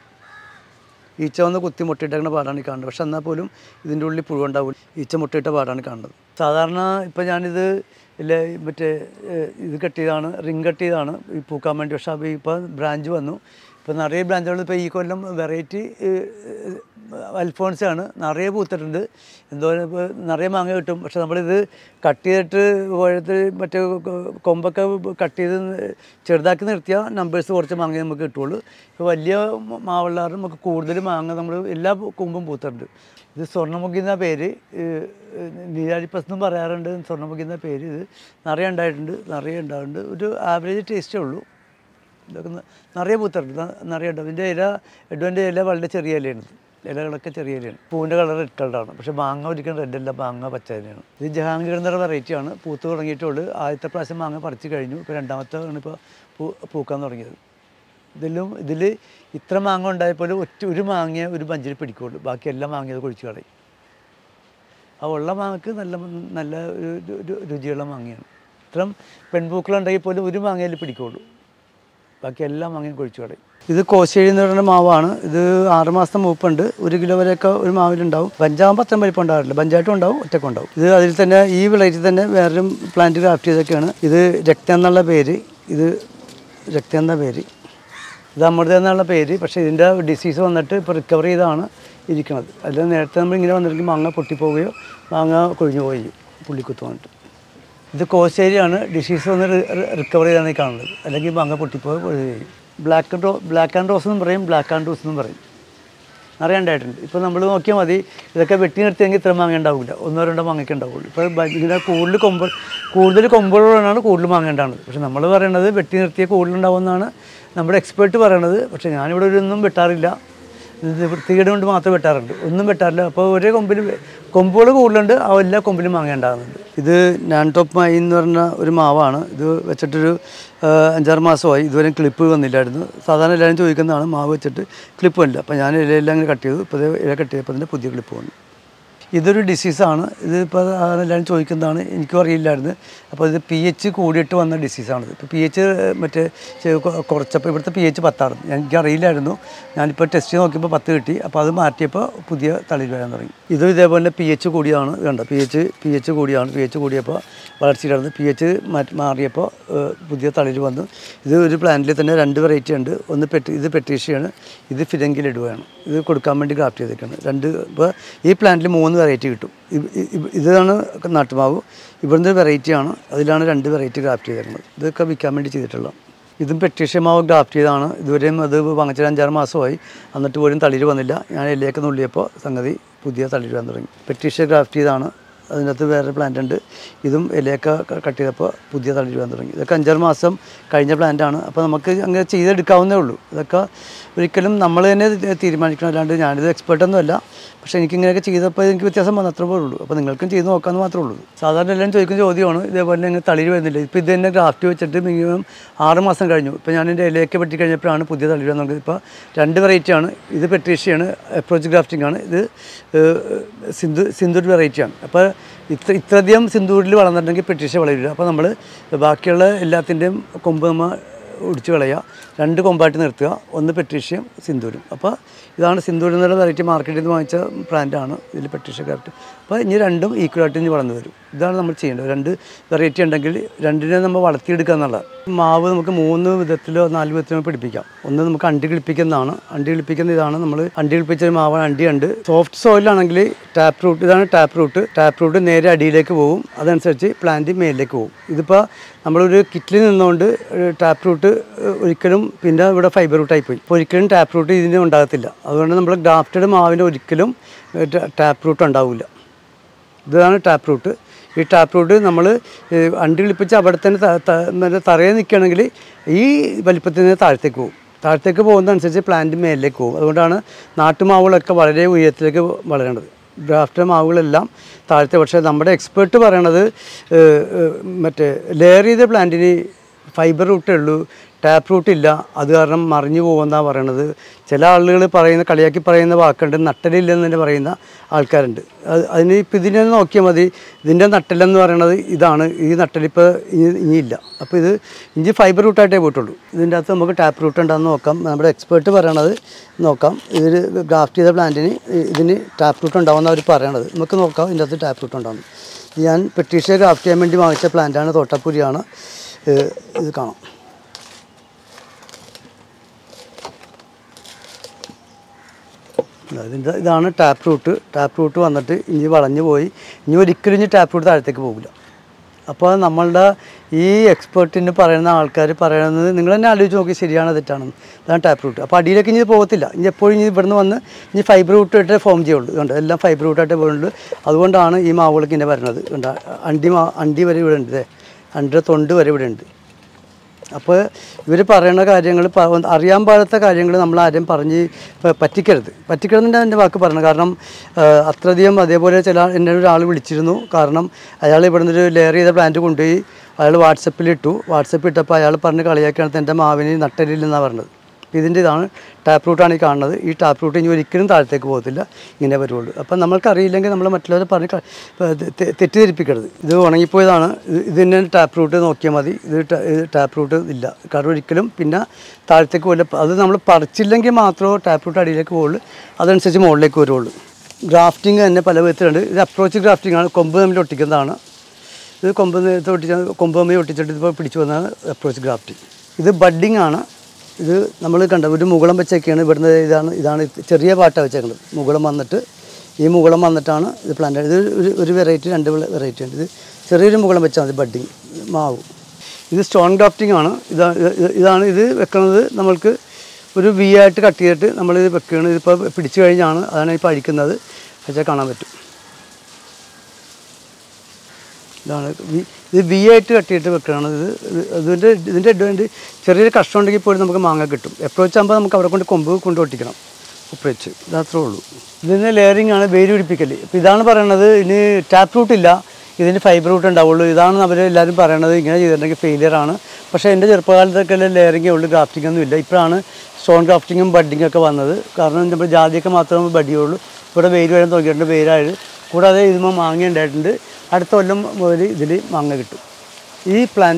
ഈച്ച വന്ന് കുത്തി മുട്ടയിട്ടേക്കുന്ന പാടാണ് ഈ കാണുന്നത് പക്ഷെ എന്നാൽ പോലും ഇതിൻ്റെ ഉള്ളിൽ പുഴുണ്ടാവില്ല ഈച്ച മുട്ടയിട്ട പാടാണ് കാണുന്നത് സാധാരണ ഇപ്പം ഞാനിത് ഇല്ല മറ്റേ ഏഹ്, ഇത് കെട്ടിയതാണ് റിങ് കെട്ടിയതാണ് ഈ പൂക്കാൻ വേണ്ടി പക്ഷേ അപ്പോൾ ഇപ്പോൾ ബ്രാഞ്ച് വന്നു ഇപ്പോൾ നിറയെ ബ്രാഞ്ചുകൾ ഇപ്പോൾ ഈ കൊല്ലം വെറൈറ്റി അൽഫോൺസാണ് നിറയെ പൂത്തിട്ടുണ്ട് എന്തോ ഇപ്പോൾ നിറയെ മാങ്ങ കിട്ടും പക്ഷെ നമ്മളിത് കട്ട് ചെയ്തിട്ട് പോഴത്ത് മറ്റേ കൊ- കൊമ്പൊക്കെ കട്ട് ചെയ്ത് ചെറുതാക്കി നിർത്തിയാൽ നമ്പേഴ്സ് കുറച്ച് മാങ്ങ നമുക്ക് കിട്ടുള്ളൂ ഇപ്പോൾ വലിയ മാവുള്ളവർ നമുക്ക് കൂടുതൽ മാങ്ങ നമ്മൾ എല്ലാ കൊമ്പും പൂത്തിട്ടുണ്ട് ഇത് സ്വർണ്ണമുഖി എന്ന പേര് നീരാഴിപ്പസ് എന്നും പറയാറുണ്ട് സ്വർണ്ണമുഖി എന്ന പേര് ഇത് നിറയെ ഉണ്ടായിട്ടുണ്ട് നിറയെ ഉണ്ടായിട്ടുണ്ട് ഒരു ആവറേജ് ടേസ്റ്റേ ഉള്ളൂ ഇതൊക്കെ ന- നിറയെ പൂത്തുണ്ട് ന- നിറയെ ഉണ്ട് ഇതിൻ്റെ ഇല എഡുവിൻ്റെ ഇല വളരെ ചെറിയ ഇലയാണ് ഇത്. ഇലകളൊക്കെ ചെറിയ ഇലയാണ് പൂവിൻ്റെ കളർ റെഡ് കളറാണ് പക്ഷേ മാങ്ങ ഒരിക്കലും റെഡ് അല്ല മാങ്ങ പച്ച തന്നെയാണ് ഇത് ജഹാംഗീർ എന്ന വെറൈറ്റി ആണ് പൂത്ത് തുടങ്ങിയിട്ടുള്ളൂ ആദ്യത്തെ പ്രാവശ്യം മാങ്ങ പറിച്ച് കഴിഞ്ഞു ഇപ്പോൾ രണ്ടാമത്തെ ആണ് ഇപ്പോൾ പൂ പൂക്കാൻ തുടങ്ങിയത് ഇതിലും ഇതിൽ ഇത്ര മാങ്ങ ഉണ്ടായപ്പോൾ ഒറ്റ ഒരു മാങ്ങ ഒരു ബഞ്ചിൽ പിടിക്കുള്ളൂ ബാക്കി എല്ലാം മാങ്ങയത് കൊഴിച്ച് കളയും ആ ഉള്ള മാങ്ങക്ക് നല്ല നല്ല ഒരു രു- രു- രുചിയുള്ള മാങ്ങയാണ് ഇത്രയും പെൺപൂക്കളുണ്ടെങ്കിൽ പോലും ഒരു മാങ്ങയിൽ പിടിക്കുള്ളൂ ബാക്കി എല്ലാ മാങ്ങയും കൊഴിച്ചു കളയും ഇത് കോശേരി എന്ന് പറയുന്ന മാവാണ് ഇത് ആറ് മാസത്തെ മൂപ്പുണ്ട് ഒരു കിലോ വരെയൊക്കെ ഒരു മാവിലുണ്ടാവും ബഞ്ചാകുമ്പോൾ അത്രയും വലിപ്പം ഉണ്ടാവില്ല ബഞ്ചായിട്ടും ഉണ്ടാവും ഒറ്റക്കും ഉണ്ടാവും ഇത് അതിൽ തന്നെ ഈ വെറൈറ്റി തന്നെ വേറൊരു പ്ലാന്റ് ക്രാഫ്റ്റ് ചെയ്തൊക്കെയാണ് ഇത് രക്തം എന്നുള്ള പേര് ഇത് രക്തം എന്ന പേര് ഇത് അമൃത എന്നുള്ള പേര് പക്ഷേ ഇതിൻ്റെ ഡിസീസ് വന്നിട്ട് ഇപ്പോൾ റിക്കവർ ചെയ്താണ് ഇരിക്കുന്നത് അതിൽ നേരത്തെ നമ്മൾ ഇങ്ങനെ വന്നിരിക്കും മാങ്ങ പൊട്ടിപ്പോവുകയോ മാങ്ങ കൊഴിഞ്ഞു പോവുകയോ പുള്ളിക്കുത്ത് വന്നിട്ട് ഇത് കോശേരിയാണ് ഡിസീസ് വന്ന് റിക്കവർ ചെയ്താണ് ഈ കാണുന്നത് അല്ലെങ്കിൽ മാങ്ങ പൊട്ടിപ്പോവുകയോ കൊഴിഞ്ഞു ചെയ്യും ബ്ലാക്ക് ആൻഡ് റോ ബ്ലാക്ക് ആൻഡ് റോസ് എന്നും പറയും ബ്ലാക്ക് ആൻഡ് റോസ് എന്നും പറയും നിറയെ ഉണ്ടായിട്ടുണ്ട് ഇപ്പോൾ നമ്മൾ നോക്കിയാൽ മതി ഇതൊക്കെ വെട്ടി നിർത്തിയെങ്കിൽ ഇത്ര മാങ്ങ ഉണ്ടാവില്ല ഒന്നോ രണ്ടോ മാങ്ങയ്ക്ക് ഉണ്ടാവുള്ളൂ ഇപ്പോൾ ബ- ഇങ്ങനെ കൂടുതൽ കൊമ്പ് കൂടുതൽ കൊമ്പുകളാണ് കൂടുതൽ മാങ്ങ ഉണ്ടാകുന്നത് പക്ഷേ നമ്മൾ പറയണത് വെട്ടി നിർത്തിയ കൂടുതലുണ്ടാവുമെന്നാണ് നമ്മുടെ എക്സ്പേർട്ട് പറയണത് പക്ഷേ ഞാനിവിടെ ഒരു ഒന്നും വെട്ടാറില്ല ഇത് വൃത്തികേട് കൊണ്ട് മാത്രം വെട്ടാറുണ്ട് ഒന്നും വെട്ടാറില്ല അപ്പോൾ ഒരേ കൊമ്പിൽ കൊമ്പുകൾ കൂടുതലുണ്ട് ആ എല്ലാ കൊമ്പിലും മാങ്ങ ഉണ്ടാകുന്നുണ്ട് ഇത് നാൻ ടോപ്പ് മായി എന്ന് പറഞ്ഞ ഒരു മാവാണ് ഇത് വെച്ചിട്ടൊരു ആ, അഞ്ചാറ് മാസമായി ഇതുവരെ ക്ലിപ്പ് വന്നില്ലായിരുന്നു സാധാരണ എല്ലാവരും ചോദിക്കുന്നതാണ് മാവ് വെച്ചിട്ട് ക്ലിപ്പ് വന്നില്ല അപ്പോൾ ഞാൻ ഇലയെല്ലാം ഇങ്ങനെ കട്ട് ചെയ്തു ഇപ്പോൾ ഇത് ഇല കട്ട് ചെയ്തപ്പോൾ അതിൻ്റെ പുതിയ ക്ലിപ്പ് വന്നു ഇതൊരു ഡിസീസാണ് ഇതിപ്പോൾ എല്ലാവരും ചോദിക്കുന്നതാണ് എനിക്കും അറിയില്ലായിരുന്നു അപ്പോൾ ഇത് പി എച്ച് കൂടിയിട്ട് വന്ന ഡിസീസാണിത് ഇപ്പോൾ പി എച്ച് മറ്റേ ചെ- കൊ- കുറച്ചപ്പോൾ ഇവിടുത്തെ പി എച്ച് പത്തായിരുന്നു എനിക്ക് അറിയില്ലായിരുന്നു ഞാനിപ്പോൾ ടെസ്റ്റ് നോക്കിയപ്പോൾ പത്ത് കിട്ടി അപ്പോൾ അത് മാറ്റിയപ്പോൾ പുതിയ തളിര് വരാൻ തുടങ്ങി ഇതും ഇതേപോലെ പി എച്ച് കൂടിയാണ് ഇത് കണ്ടോ പി എച്ച് പി എച്ച് കൂടിയാണ് പി എച്ച് കൂടിയപ്പോൾ വളർച്ചയിലായിരുന്നു പി എച്ച് മാറ്റി മാറിയപ്പോൾ ഏഹ്, പുതിയ തളിര് വന്നു ഇത് ഒരു പ്ലാന്റിൽ തന്നെ രണ്ട് വെറൈറ്റി ഉണ്ട് ഒന്ന് പെട്ടി ഇത് പെട്ടീഷ്യയാണ് ഇത് ഫിരങ്കിലിടുകയാണ് ഇത് കൊടുക്കാൻ വേണ്ടി ഗ്രാഫ്റ്റ് ചെയ്തേക്കാണ് രണ്ട് ഇപ്പോൾ ഈ പ്ലാന്റിൽ മൂന്ന് വെറൈറ്റി കിട്ടും ഇത് ഇത് ഇതാണ് നാട്ടുമാവ് ഇവിടുന്ന് വെറൈറ്റിയാണ് അതിലാണ് രണ്ട് വെറൈറ്റി ഗ്രാഫ്റ്റ് ചെയ്തേക്കുന്നത് ഇതൊക്കെ വിൽക്കാൻ വേണ്ടി ചെയ്തിട്ടുള്ള ഇതും പെട്ടീഷ്യ മാവ് ഗ്രാഫ്റ്റ് ചെയ്താണ് ഇതുവരെയും അത് വാങ്ങിച്ചിട്ട് അഞ്ചാറ് മാസമായി എന്നിട്ട് പോലും തളിര് വന്നില്ല ഞാൻ എല്ലേക്ക് നുള്ളിയപ്പോൾ സംഗതി പുതിയ തളിര് വരാൻ തുടങ്ങി പെട്ടീഷ്യ ഗ്രാഫ്റ്റ് ചെയ്താണ് അതിനകത്ത് വേറെ പ്ലാന്റ് ഉണ്ട് ഇതും ഇലയൊക്കെ ക- കട്ട് ചെയ്തപ്പോൾ പുതിയ തളിര് വരാൻ തുടങ്ങി ഇതൊക്കെ അഞ്ചാറ് മാസം കഴിഞ്ഞ പ്ലാന്റാണ് അപ്പോൾ നമുക്ക് അങ്ങനെ ചെയ്തെടുക്കാവുന്നേ ഉള്ളൂ ഇതൊക്കെ ഒരിക്കലും നമ്മൾ തന്നെ ഇത് തീരുമാനിക്കണം അല്ലാണ്ട് ഞാനിത് എക്സ്പേർട്ടൊന്നും അല്ല പക്ഷേ എനിക്ക് ഇങ്ങനെയൊക്കെ ചെയ്തപ്പോൾ എനിക്ക് വ്യത്യാസം വന്നു അത്രേ ഉള്ളൂ അപ്പോൾ നിങ്ങൾക്കും ചെയ്ത് നോക്കാമെന്ന് മാത്രമേ ഉള്ളൂ സാധാരണ എല്ലാവരും ചോദിക്കുന്ന ചോദ്യമാണ് ഇതേപോലെ ഇങ്ങനെ തളിര് വരുന്നില്ല ഇപ്പോൾ ഇത് തന്നെ ഗ്രാഫ്റ്റ് വെച്ചിട്ട് മിനിമം ആറ് മാസം കഴിഞ്ഞു ഇപ്പോൾ ഞാൻ എൻ്റെ ഇലയൊക്കെ പറ്റി കഴിഞ്ഞപ്പോഴാണ് പുതിയ തളിര് വന്നത് ഇപ്പോൾ രണ്ട് വെറൈറ്റിയാണ് ഇത് പെട്രീഷ്യയാണ് അപ്രോച്ച് ഗ്രാഫ്റ്റിംഗ് ആണ് ഇത് ഏഹ്, സിന്ധു സിന്ധൂർ വെറൈറ്റിയാണ് അപ്പോൾ ഇത്ര ഇത്രയധികം സിന്ധൂരിൽ വളർന്നിട്ടുണ്ടെങ്കിൽ പെട്രീഷ്യ വളരില്ല അപ്പോൾ നമ്മൾ ബാക്കിയുള്ള എല്ലാത്തിൻ്റെയും കൊമ്പ് നമ്മൾ ഒടിച്ച് കളയുക രണ്ട് കൊമ്പായിട്ട് നിർത്തുക ഒന്ന് പെട്രീഷ്യയും സിന്ദൂരും അപ്പോൾ ഇതാണ് സിന്ദൂർ എന്നുള്ള വെറൈറ്റി മാർക്കറ്റിൽ നിന്ന് വാങ്ങിച്ച ബ്രാൻഡാണ് ഇതിൽ പെട്രീഷ്യ കറക്റ്റ് അപ്പോൾ ഇനി രണ്ടും ഈക്വലായിട്ട് ഇനി വളർന്നു വരും ഇതാണ് നമ്മൾ ചെയ്യേണ്ടത് രണ്ട് വെറൈറ്റി ഉണ്ടെങ്കിൽ രണ്ടിനെ നമ്മൾ വളർത്തിയെടുക്കുക എന്നുള്ളത് മാവ് നമുക്ക് മൂന്ന് വിധത്തിലോ നാല് വിധത്തിലോ പിടിപ്പിക്കാം ഒന്ന് നമുക്ക് അണ്ടി കിളിപ്പിക്കുന്നതാണ് അണ്ടി കിളിപ്പിക്കുന്ന ഇതാണ് നമ്മൾ അണ്ടി കിളിപ്പിച്ച മാവാണ് അണ്ടി ഉണ്ട് സോഫ്റ്റ് സോയിലാണെങ്കിൽ ടാപ്പ് റൂട്ട് ഇതാണ് ടാപ്പ് റൂട്ട് ടാപ്പ് റൂട്ട് നേരെ അടിയിലേക്ക് പോകും അതനുസരിച്ച് പ്ലാന്റ് മേലിലേക്ക് പോകും ഇതിപ്പോൾ നമ്മളൊരു കിറ്റിൽ നിന്നുകൊണ്ട് ടാപ്പ് റൂട്ട് ഒരിക്കലും പിന്നെ ഇവിടെ ഫൈബർ റൂട്ടായി പോയി അപ്പോൾ ഒരിക്കലും ടാപ്പ് റൂട്ട് ഇതിന് ഉണ്ടാകത്തില്ല അതുകൊണ്ട് നമ്മൾ ഗ്രാഫ്റ്റഡ് മാവിന് ഒരിക്കലും ടാപ്പ് റൂട്ട് ഉണ്ടാവില്ല ഇതാണ് ടാപ്പ് റൂട്ട് ഈ ടാപ്പ് റൂട്ട് നമ്മൾ അണ്ടി കിളിപ്പിച്ച് അവിടെ തന്നെ ത- ത- മറ്റേ തറയിൽ നിൽക്കുകയാണെങ്കിൽ ഈ വലിപ്പത്തിൽ നിന്ന് താഴത്തേക്ക് പോകും താഴത്തേക്ക് പോകുന്നതനുസരിച്ച് പ്ലാന്റ് മേലിലേക്ക് പോകും അതുകൊണ്ടാണ് നാട്ടുമാവുകളൊക്കെ വളരെ ഉയരത്തിലേക്ക് വളരേണ്ടത് ഗ്രാഫ്റ്റ് മാവുകളെല്ലാം താഴത്തെ പക്ഷേ നമ്മുടെ എക്സ്പേർട്ട് പറയണത് ഏഹ്, ഏഹ്, മറ്റേ ലെയർ ചെയ്ത പ്ലാന്റിന് ഫൈബർ റൂട്ടേ ഉള്ളൂ ടാപ്പ് റൂട്ട് ഇല്ല അത് കാരണം മറിഞ്ഞു പോകുമെന്നാണ് പറയണത് ചില ആളുകൾ പറയുന്ന കളിയാക്കി പറയുന്ന വാക്കുണ്ട് നട്ടലില്ലെന്ന് തന്നെ പറയുന്ന ആൾക്കാരുണ്ട് അത് അതിന് ഇപ്പം ഇതിനെ നോക്കിയാൽ മതി ഇതിൻ്റെ നട്ടലെന്ന് പറയണത് ഇതാണ് ഈ നട്ടലിപ്പോൾ ഇനി ഇനിയില്ല അപ്പോൾ ഇത് ഇഞ്ചി ഫൈബർ റൂട്ടായിട്ടേ പോയിട്ടുള്ളൂ ഇതിൻ്റെ അകത്ത് നമുക്ക് ടാപ്പ് റൂട്ട് ഉണ്ടെന്ന് നോക്കാം നമ്മുടെ എക്സ്പേർട്ട് പറയണത് നോക്കാം ഇതിൽ ഗ്രാഫ്റ്റ് ചെയ്ത പ്ലാന്റിന് ഇതിന് ടാപ്പ് റൂട്ട് ഉണ്ടാവുമെന്ന് അവർ പറയണത് നമുക്ക് നോക്കാം ഇതിൻ്റെ അകത്ത് ടാപ്പ് റൂട്ട് ഉണ്ടാവും ഞാൻ പെട്ടീഷ്യ ഗ്രാഫ്റ്റ് ചെയ്യാൻ വേണ്ടി വാങ്ങിച്ച പ്ലാന്റാണ് തോട്ടപ്പുരിയാണ് ഏഹ് ഇത് കാണാം ഇതിൻ്റെ ഇതാണ് ടാപ്പ് റൂട്ട് ടാപ്പ് റൂട്ട് വന്നിട്ട് ഇനി വളഞ്ഞു പോയി ഇനി ഒരിക്കലും ഇനി ടാപ്പ് റൂട്ട് താഴത്തേക്ക് പോകില്ല അപ്പോൾ നമ്മളുടെ ഈ എക്സ്പേർട്ടിന് പറയുന്ന ആൾക്കാർ പറയുന്നത് നിങ്ങൾ തന്നെ ആലോചിച്ച് നോക്കി ശരിയാണോ തെറ്റാണെന്ന് അതാണ് ടാപ്പ് റൂട്ട് അപ്പോൾ അടിയിലേക്ക് ഇനി ഇത് പോകത്തില്ല ഇനി എപ്പോഴും ഇനി ഇവിടുന്ന് വന്ന് ഇനി ഫൈബർ റൂട്ട് ഇട്ടേ ഫോം ചെയ്യുള്ളൂ ഇതുകൊണ്ട് എല്ലാം ഫൈബർ റൂട്ടായിട്ടേ പോകുന്നുള്ളൂ അതുകൊണ്ടാണ് ഈ മാവുകൾക്ക് ഇങ്ങനെ വരുന്നത് കണ്ട അണ്ടി മാ അണ്ടി വരെ ഇവിടെ ഉണ്ട് ദേ. അണ്ടിയുടെ തൊണ്ട് വരെ ഇവിടെ ഉണ്ട് അപ്പോൾ ഇവർ പറയുന്ന കാര്യങ്ങൾ അറിയാൻ പാടാത്ത കാര്യങ്ങൾ നമ്മൾ ആരും പറഞ്ഞ് പ- പറ്റിക്കരുത് പറ്റിക്കരുതെന്നെ എൻ്റെ വാക്ക് പറയണം കാരണം ആ, അത്രയധികം അതേപോലെ ചില എന്നെ ഒരാൾ വിളിച്ചിരുന്നു കാരണം അയാൾ ഇവിടെ നിന്നൊരു ലെയർ ചെയ്ത പ്ലാന്റ് കൊണ്ടുപോയി അയാൾ വാട്സപ്പിൽ ഇട്ടു വാട്സപ്പിൽ ഇട്ടപ്പോൾ അയാൾ പറഞ്ഞ് കളിയാക്കിയാണ് എൻ്റെ മാവിന് നട്ടലില്ലെന്നാണ് പറഞ്ഞത് ഇതിൻ്റെ ഇതാണ് ടാപ്പ് റൂട്ടാണ് ഈ കാണുന്നത് ഈ ടാപ്പ് റൂട്ട് ഇനി ഒരിക്കലും താഴത്തേക്ക് പോകത്തില്ല ഇങ്ങനെ വരുള്ളൂ അപ്പം നമ്മൾക്ക് അറിയില്ലെങ്കിൽ നമ്മൾ മറ്റുള്ളവരെ പറഞ്ഞ് ക- തെ- തെ- തെറ്റിദ്ധരിപ്പിക്കരുത് ഇത് ഉണങ്ങിപ്പോയതാണ് ഇത് ഇതിൻ്റെ ടാപ്പ് റൂട്ട് നോക്കിയാൽ മതി ഇത് ട- ഇത് ടാപ്പ് റൂട്ട് ഇല്ല കാരണം ഒരിക്കലും പിന്നെ താഴത്തേക്ക് പോകില്ല അത് നമ്മൾ പറിച്ചില്ലെങ്കിൽ മാത്രമേ ടാപ്പ് റൂട്ട് അടിയിലേക്ക് പോകുള്ളൂ അതനുസരിച്ച് മുകളിലേക്ക് വരുള്ളൂ ഗ്രാഫ്റ്റിംഗ് തന്നെ പല വിധത്തിലുണ്ട് ഇത് അപ്രോച്ച് ഗ്രാഫ്റ്റിംഗ് ആണ് കൊമ്പ് തമ്മിൽ ഒട്ടിക്കുന്നതാണ് ഇത് കൊമ്പ് നേരത്തെ ഒട്ടിച്ച കൊമ്പ് തമ്മിൽ ഒട്ടിച്ചിട്ട് ഇപ്പോൾ പിടിച്ചു വന്നതാണ് അപ്രോച്ച് ഗ്രാഫ്റ്റിംഗ് ഇത് ബഡ്ഡിംഗ് ആണ് ഇത് നമ്മൾ കണ്ട ഒരു മുകുളം വെച്ചൊക്കെയാണ് ഇവിടുന്ന് ഇതാണ് ഇതാണ് ചെറിയ പാട്ട വെച്ചേക്കുന്നത് മുകുളം വന്നിട്ട് ഈ മുകുളം വന്നിട്ടാണ് ഇത് പ്ലാന്റ് ഇത് ഒരു ഒരു വെറൈറ്റി രണ്ട് വെറൈറ്റി ഉണ്ട് ഇത് ചെറിയൊരു മുകുളം വെച്ചാൽ മതി ബഡ്ഡിങ് മാവ് ഇത് സ്റ്റോൺ ഗ്രാഫ്റ്റിംഗ് ആണ് ഇതാ ഇത് ഇതാണ് ഇത് വെക്കുന്നത് നമ്മൾക്ക് ഒരു വി ആയിട്ട് കട്ട് ചെയ്തിട്ട് നമ്മൾ ഇത് വെക്കുകയാണ് ഇതിപ്പോൾ പിടിച്ചു കഴിഞ്ഞാണ് അതാണ് ഇപ്പോൾ അഴിക്കുന്നത് വെച്ചാൽ കാണാൻ പറ്റും ഇതാണ് വി- ഇത് വി ആയിട്ട് കട്ട് ചെയ്തിട്ട് വെക്കുകയാണ് ഇത് ഇത് ഇതിൻ്റെ ഇതിൻ്റെ അഡ്വാൻറ്റേജ് ചെറിയൊരു കഷ്ണം ഉണ്ടെങ്കിൽ പോലും നമുക്ക് മാങ്ങ കിട്ടും അപ്രോച്ച് ആകുമ്പോൾ നമുക്ക് അവിടെ കൊണ്ട് കൊമ്പ് കൊണ്ട് ഒട്ടിക്കണം ഉപ്പച്ച് ഇത് അത്രേ ഉള്ളൂ ഇതിന് ലെയറിംഗ് ആണ് വേര് പിടിപ്പിക്കൽ ഇപ്പോൾ ഇതാണ് പറയണത് ഇനി ടാപ്പ് റൂട്ട് ഇല്ല ഇതിന് ഫൈബർ റൂട്ട് ഉണ്ടാവുള്ളൂ ഇതാണ് അവർ എല്ലാവരും പറയണത് ഇങ്ങനെ ചെയ്തിട്ടുണ്ടെങ്കിൽ ഫെയിലിയർ ആണ് പക്ഷേ എൻ്റെ ചെറുപ്പകാലത്തൊക്കെ ലെയറിങ്ങേ ഉള്ളൂ ഗ്രാഫ്റ്റിംഗ് ഒന്നും ഇല്ല ഇപ്പോഴാണ് സ്റ്റോൺ ഗ്രാഫ്റ്റിങ്ങും ബഡ്ഡിങ്ങും ഒക്കെ വന്നത് കാരണം നമ്മൾ ജാതിയൊക്കെ മാത്രമേ ബഡ്ഡിയുള്ളൂ ഇവിടെ വേര് വരാൻ തുടങ്ങിയിട്ടുണ്ട് വേരായത് കൂടാതെ ഇതുമ്പോൾ മാങ്ങ ഉണ്ടായിട്ടുണ്ട് അടുത്ത കൊല്ലം മുതൽ ഇതിൽ മാങ്ങ കിട്ടും ഈ പ്ലാൻ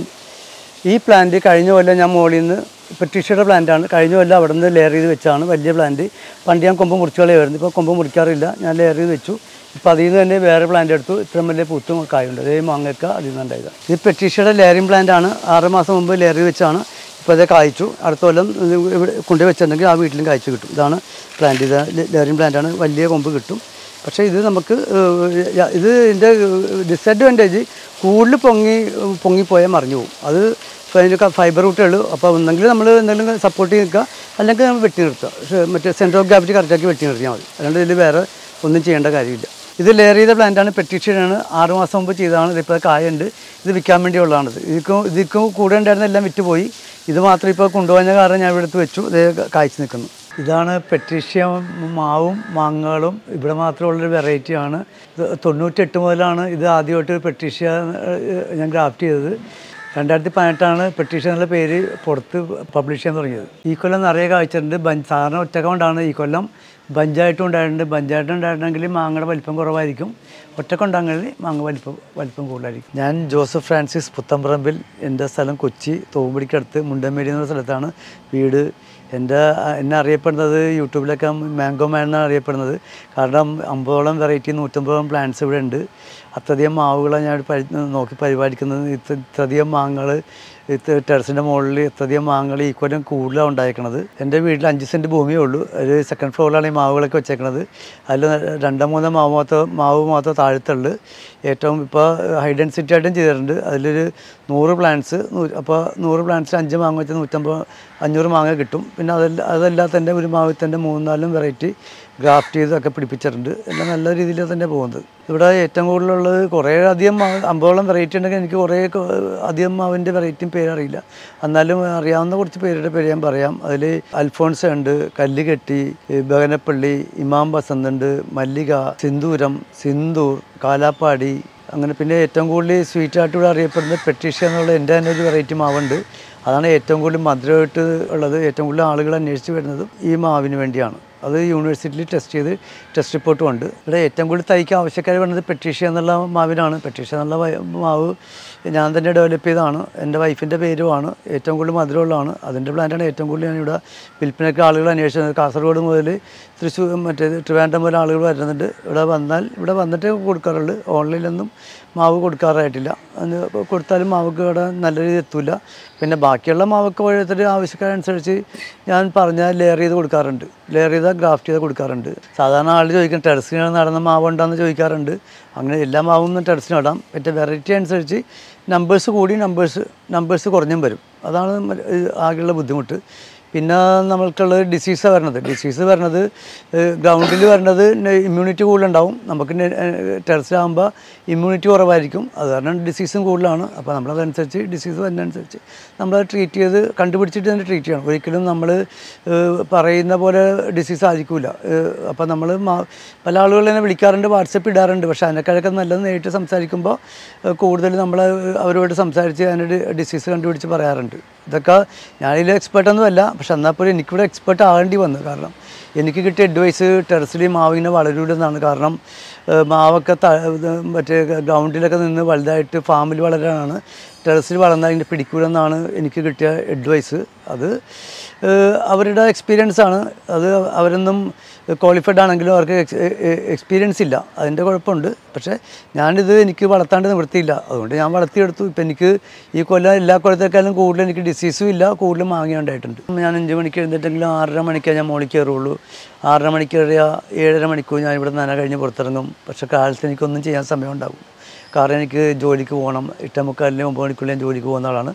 ഈ പ്ലാന്റ് കഴിഞ്ഞ കൊല്ലം ഞാൻ മുകളിൽ നിന്ന് പെറ്റീഷയുടെ പ്ലാന്റാണ് കഴിഞ്ഞ കൊല്ലം അവിടെ നിന്ന് ലെയർ ചെയ്ത് വെച്ചാണ് വലിയ പ്ലാന്റ് പണ്ട് ഞാൻ കൊമ്പ് മുറിച്ച് കളയായിരുന്നു ഇപ്പോൾ കൊമ്പ് മുറിക്കാറില്ല ഞാൻ ലെയർ ചെയ്ത് വെച്ചു ഇപ്പോൾ അതിൽ നിന്ന് തന്നെ വേറെ പ്ലാന്റ് എടുത്തു ഇത്രയും വലിയ പൂത്തും കായുണ്ട് അതേ മാങ്ങയൊക്കെ അതിൽ നിന്നുണ്ടായത് ഇത് പെറ്റീഷയുടെ ലെയറിംഗ് പ്ലാന്റ് ആണ് ആറ് മാസം മുമ്പ് ലെയർ ചെയ്ത് വെച്ചാണ് ഇപ്പോൾ അത് കായ്ച്ചു അടുത്ത കൊല്ലം ഇത് ഇവിടെ കൊണ്ടുപോയി വെച്ചിട്ടുണ്ടെങ്കിൽ ആ വീട്ടിലും കായ്ച്ചു കിട്ടും ഇതാണ് പ്ലാന്റ് ഇത് ലെയറിംഗ് പ്ലാന്റാണ് വലിയ കൊമ്പ് കിട്ടും പക്ഷേ ഇത് നമുക്ക് ഏഹ്, യ- ഇത് ഇതിൻ്റെ ഡിസഡ്വാൻറ്റേജ് കൂടുതൽ പൊങ്ങി പൊങ്ങിപ്പോയാൽ മറിഞ്ഞു പോകും അത് ഇപ്പോൾ അതിൻ്റെ ഫൈബർ റൂട്ടുകൾ അപ്പോൾ ഒന്നെങ്കിൽ നമ്മൾ എന്തെങ്കിലും സപ്പോർട്ട് ചെയ്ത് നിൽക്കുക അല്ലെങ്കിൽ നമ്മൾ വെട്ടി നിർത്തുക പക്ഷേ മറ്റേ സെൻറ്റർ ഓഫ് ഗ്രാവിറ്റി കറക്റ്റാക്കി വെട്ടി നിർത്തിയാൽ മതി അല്ലാണ്ട് ഇതിൽ വേറെ ഒന്നും ചെയ്യേണ്ട കാര്യമില്ല ഇത് ലെയർ ചെയ്ത പ്ലാന്റാണ് പെറ്റീഷനാണ് ആറ് മാസം മുമ്പ് ചെയ്തതാണ് ഇതിപ്പോൾ കായുണ്ട് ഇത് വിൽക്കാൻ വേണ്ടിയുള്ളതാണിത് ഇതിക്കും ഇതിക്കും കൂടെ ഉണ്ടായിരുന്ന എല്ലാം വിറ്റുപോയി ഇത് മാത്രം ഇപ്പോൾ കൊണ്ടുപോകുന്ന കാരണം ഞാൻ ഇവിടെ എടുത്ത് വെച്ചു ഇത് കായ്ച്ചു നിൽക്കുന്നു ഇതാണ് പെറ്റീഷ്യ മാവും മാങ്ങകളും ഇവിടെ മാത്രമുള്ളൊരു വെറൈറ്റിയാണ് ഇത് തൊണ്ണൂറ്റെട്ട് മുതലാണ് ഇത് ആദ്യമായിട്ട് പെറ്റീഷ്യ ഏഹ്, ഞാൻ ഗ്രാഫ്റ്റ് ചെയ്തത് രണ്ടായിരത്തി പതിനെട്ടാണ് പെറ്റീഷൻ എന്നുള്ള പേര് പുറത്ത് പബ്ലിഷ് ചെയ്യാൻ തുടങ്ങിയത് ഈ കൊല്ലം നിറയെ കാഴ്ചയുണ്ട് ബഞ്ച് സാധാരണ ഒറ്റക്ക കൊണ്ടാണ് ഈ കൊല്ലം ബഞ്ചായിട്ടും ഉണ്ടായിട്ടുണ്ട് ബഞ്ചായിട്ടും ഉണ്ടായിട്ടുണ്ടെങ്കിൽ മാങ്ങയുടെ വലിപ്പം കുറവായിരിക്കും ഒറ്റക്ക ഉണ്ടാകണമെങ്കിൽ മാങ്ങ വലിപ്പം വലിപ്പം കൂടുതലായിരിക്കും ഞാൻ ജോസഫ് ഫ്രാൻസിസ് പുത്തമ്പറമ്പിൽ എൻ്റെ സ്ഥലം കൊച്ചി തോമ്പടിക്കടുത്ത് മുണ്ടമ്പേടി എന്ന സ്ഥലത്താണ് വീട് എൻ്റെ എന്നെ അറിയപ്പെടുന്നത് യൂട്യൂബിലൊക്കെ മാംഗോ മാൻ എന്നാണ് അറിയപ്പെടുന്നത് കാരണം അമ്പതോളം വെറൈറ്റി നൂറ്റമ്പതോളം പ്ലാന്റ്സ് ഇവിടെ ഉണ്ട് അത്രയധികം മാവുകളാണ് ഞാൻ പരി നോക്കി പരിപാലിക്കുന്നത് ഇത്ര ഇത്രയധികം മാങ്ങകൾ ഇത് ടെറസിൻ്റെ മുകളിൽ ഇത്രയധികം മാങ്ങകൾ ഈ കൊല്ലം കൂടുതലാണ് ഉണ്ടായിരിക്കണത് എൻ്റെ വീട്ടിൽ അഞ്ച് സെൻറ്റ് ഭൂമിയേ ഉള്ളൂ ഒരു സെക്കൻഡ് ഫ്ലോറിലാണ് ഈ മാവുകളൊക്കെ വെച്ചേക്കണത് അതിൽ രണ്ടോ മൂന്നോ മാവ് മാത്രം മാവ് മാത്രം താഴത്തുള്ളു ഏറ്റവും ഇപ്പോൾ ഹൈ ഡെൻസിറ്റി ആയിട്ടും ചെയ്തിട്ടുണ്ട് അതിലൊരു നൂറ് പ്ലാന്റ്സ് അപ്പോൾ നൂറ് പ്ലാന്റ്സിൽ അഞ്ച് മാങ്ങ വെച്ചാൽ നൂറ്റമ്പത് അഞ്ഞൂറ് മാങ്ങ കിട്ടും പിന്നെ അതല്ല അതല്ലാത്ത തന്നെ ഒരു മാവിൽ തന്നെ മൂന്നാലും വെറൈറ്റി ഗ്രാഫ്റ്റ് ചെയ്തൊക്കെ പിടിപ്പിച്ചിട്ടുണ്ട് എല്ലാം നല്ല രീതിയിൽ തന്നെ പോകുന്നത് ഇവിടെ ഏറ്റവും കൂടുതലുള്ളത് കുറേ അധികം മാവ് അമ്പതോളം വെറൈറ്റി ഉണ്ടെങ്കിൽ എനിക്ക് കുറേ ക- അധികം മാവിൻ്റെ വെറൈറ്റിയും പേരറിയില്ല എന്നാലും അറിയാവുന്ന കുറച്ച് പേരുടെ പേര് ഞാൻ പറയാം അതിൽ അൽഫോൺസ ഉണ്ട് കല്ലുകെട്ടി ഈ ബഗനപ്പള്ളി ഇമാം ബസന്ത് ഉണ്ട് മല്ലിക സിന്ദൂരം സിന്ദൂർ കാലാപ്പാടി അങ്ങനെ പിന്നെ ഏറ്റവും കൂടുതൽ സ്വീറ്റ് ആയിട്ട് ഇവിടെ അറിയപ്പെടുന്നത് പെറ്റീഷ്യ എന്നുള്ള എൻ്റെ തന്നെ ഒരു വെറൈറ്റി മാവുണ്ട് അതാണ് ഏറ്റവും കൂടുതൽ മധുരമായിട്ട് ഉള്ളത് ഏറ്റവും കൂടുതൽ ആളുകൾ അന്വേഷിച്ച് വരുന്നതും ഈ മാവിന് വേണ്ടിയാണ് അത് യൂണിവേഴ്സിറ്റിയിൽ ടെസ്റ്റ് ചെയ്ത് ടെസ്റ്റ് റിപ്പോർട്ടും ഉണ്ട് ഇവിടെ ഏറ്റവും കൂടുതൽ തൈക്ക് ആവശ്യക്കാർ വരുന്നത് പെറ്റീഷ്യ എന്നുള്ള മാവിനാണ് പെറ്റീഷ്യ എന്നുള്ള വയ- മാവ് ഞാൻ തന്നെ ഡെവലപ്പ് ചെയ്തതാണ് എൻ്റെ വൈഫിൻ്റെ പേരുമാണ് ഏറ്റവും കൂടുതൽ മധുരമുള്ളതാണ് അതിൻ്റെ പ്ലാന്റാണ് ഏറ്റവും കൂടുതൽ ഞാനിവിടെ വിൽപ്പനയ്ക്ക് ആളുകൾ അന്വേഷിച്ചത് കാസർഗോഡ് മുതൽ തൃശ്ശൂർ മറ്റേ ട്രിവാൻഡ്രം മുതൽ ആളുകൾ വരുന്നുണ്ട് ഇവിടെ വന്നാൽ ഇവിടെ വന്നിട്ടേ കൊടുക്കാറുള്ളൂ ഓൺലൈനിലൊന്നും മാവ് കൊടുക്കാറായിട്ടില്ല അത് കൊടുത്താലും മാവൊക്കെ ഇവിടെ നല്ല രീതിയിൽ എത്തൂല പിന്നെ ബാക്കിയുള്ള മാവൊക്കെ ഓരോരുത്തർ ആവശ്യക്കാരനുസരിച്ച് ഞാൻ പറഞ്ഞാൽ ലെയർ ചെയ്ത് കൊടുക്കാറുണ്ട് ലെയർ ചെയ്താൽ ഗ്രാഫ്റ്റ് ചെയ്ത് കൊടുക്കാറുണ്ട് സാധാരണ ആൾ ചോദിക്കും ടെറസിന് നടന്ന മാവ് ഉണ്ടോയെന്ന് ചോദിക്കാറുണ്ട് അങ്ങനെ എല്ലാ മാവും ഒന്നും ടെറസിന് ഇടാം മറ്റേ വെറൈറ്റി അനുസരിച്ച് നമ്പേഴ്സ് കൂടി നമ്പേഴ്സ് നമ്പേഴ്സ് കുറഞ്ഞും വരും അതാണ് മ- ഇത് ആകെയുള്ള ബുദ്ധിമുട്ട് പിന്നെ നമ്മൾക്കുള്ളത് ഡിസീസാണ് വരണത് ഡിസീസ് വരണത് ഗ്രൗണ്ടിൽ വരണത് ഇമ്മ്യൂണിറ്റി കൂടുതലുണ്ടാവും നമുക്ക് ടെറസിലാകുമ്പോൾ ഇമ്മ്യൂണിറ്റി കുറവായിരിക്കും അത് കാരണം ഡിസീസും കൂടുതലാണ് അപ്പോൾ നമ്മളതനുസരിച്ച് ഡിസീസ് വരുന്നതനുസരിച്ച് നമ്മളത് ട്രീറ്റ് ചെയ്ത് കണ്ടുപിടിച്ചിട്ട് തന്നെ ട്രീറ്റ് ചെയ്യണം ഒരിക്കലും നമ്മൾ പറയുന്ന പോലെ ഡിസീസ് ആയിരിക്കില്ല അപ്പോൾ നമ്മൾ പല ആളുകൾ എന്നെ വിളിക്കാറുണ്ട് വാട്സപ്പ് ഇടാറുണ്ട് പക്ഷേ അതിനേക്കാളൊക്കെ നല്ലത് നേരിട്ട് സംസാരിക്കുമ്പോൾ കൂടുതൽ നമ്മൾ അവരോട് സംസാരിച്ച് അതിനൊരു ഡിസീസ് കണ്ടുപിടിച്ച് പറയാറുണ്ട് ഇതൊക്കെ ഞാനിതിൽ എക്സ്പേർട്ടൊന്നും അല്ല പക്ഷെ എന്നാൽ പോലും എനിക്കിവിടെ എക്സ്പേർട്ട് ആകേണ്ടി വന്നു കാരണം എനിക്ക് കിട്ടിയ അഡ്വൈസ് ടെറസിൽ മാവിങ്ങനെ വളരൂലെന്നാണ് കാരണം ഏഹ് മാവൊക്കെ ത ഇത് മറ്റേ ഗ്രൗണ്ടിലൊക്കെ നിന്ന് വലുതായിട്ട് ഫാമിൽ വളരാനാണ് ടെറസിൽ വളർന്നാൽ അതിൻ്റെ പിടിക്കൂലെന്നാണ് എനിക്ക് കിട്ടിയ അഡ്വൈസ് അത് ഏഹ് അവരുടെ എക്സ്പീരിയൻസ് ആണ് അത് അവരൊന്നും ക്വാളിഫൈഡ് ആണെങ്കിലും അവർക്ക് എക്സ്പീരിയൻസ് ഇല്ല അതിൻ്റെ കുഴപ്പമുണ്ട് പക്ഷേ ഞാനിത് എനിക്ക് വളർത്താണ്ട് നിവൃത്തിയില്ല അതുകൊണ്ട് ഞാൻ വളർത്തിയെടുത്തു ഇപ്പം എനിക്ക് ഈ കൊല്ലം എല്ലാ കൊല്ലത്തേക്കാളും കൂടുതൽ എനിക്ക് ഡിസീസും ഇല്ല കൂടുതലും മാങ്ങിയുണ്ടായിട്ടുണ്ട് ഞാൻ അഞ്ച് മണിക്ക് എഴുന്നേറ്റെങ്കിലും ആറര മണിക്കേ ഞാൻ മോളിൽ കയറുള്ളൂ ആറര മണിക്ക് കയറിയ ഏഴര മണിക്കൂർ ഞാൻ ഇവിടെ നന കഴിഞ്ഞ് പുറത്തിറങ്ങും പക്ഷേ കാലത്ത് എനിക്കൊന്നും ചെയ്യാൻ സമയം ഉണ്ടാകും കാരണം എനിക്ക് ജോലിക്ക് പോകണം എട്ടേ മുക്കാലിന് ഒമ്പത് മണിക്കുള്ളിൽ ഞാൻ ജോലിക്ക് പോകുന്ന ആളാണ്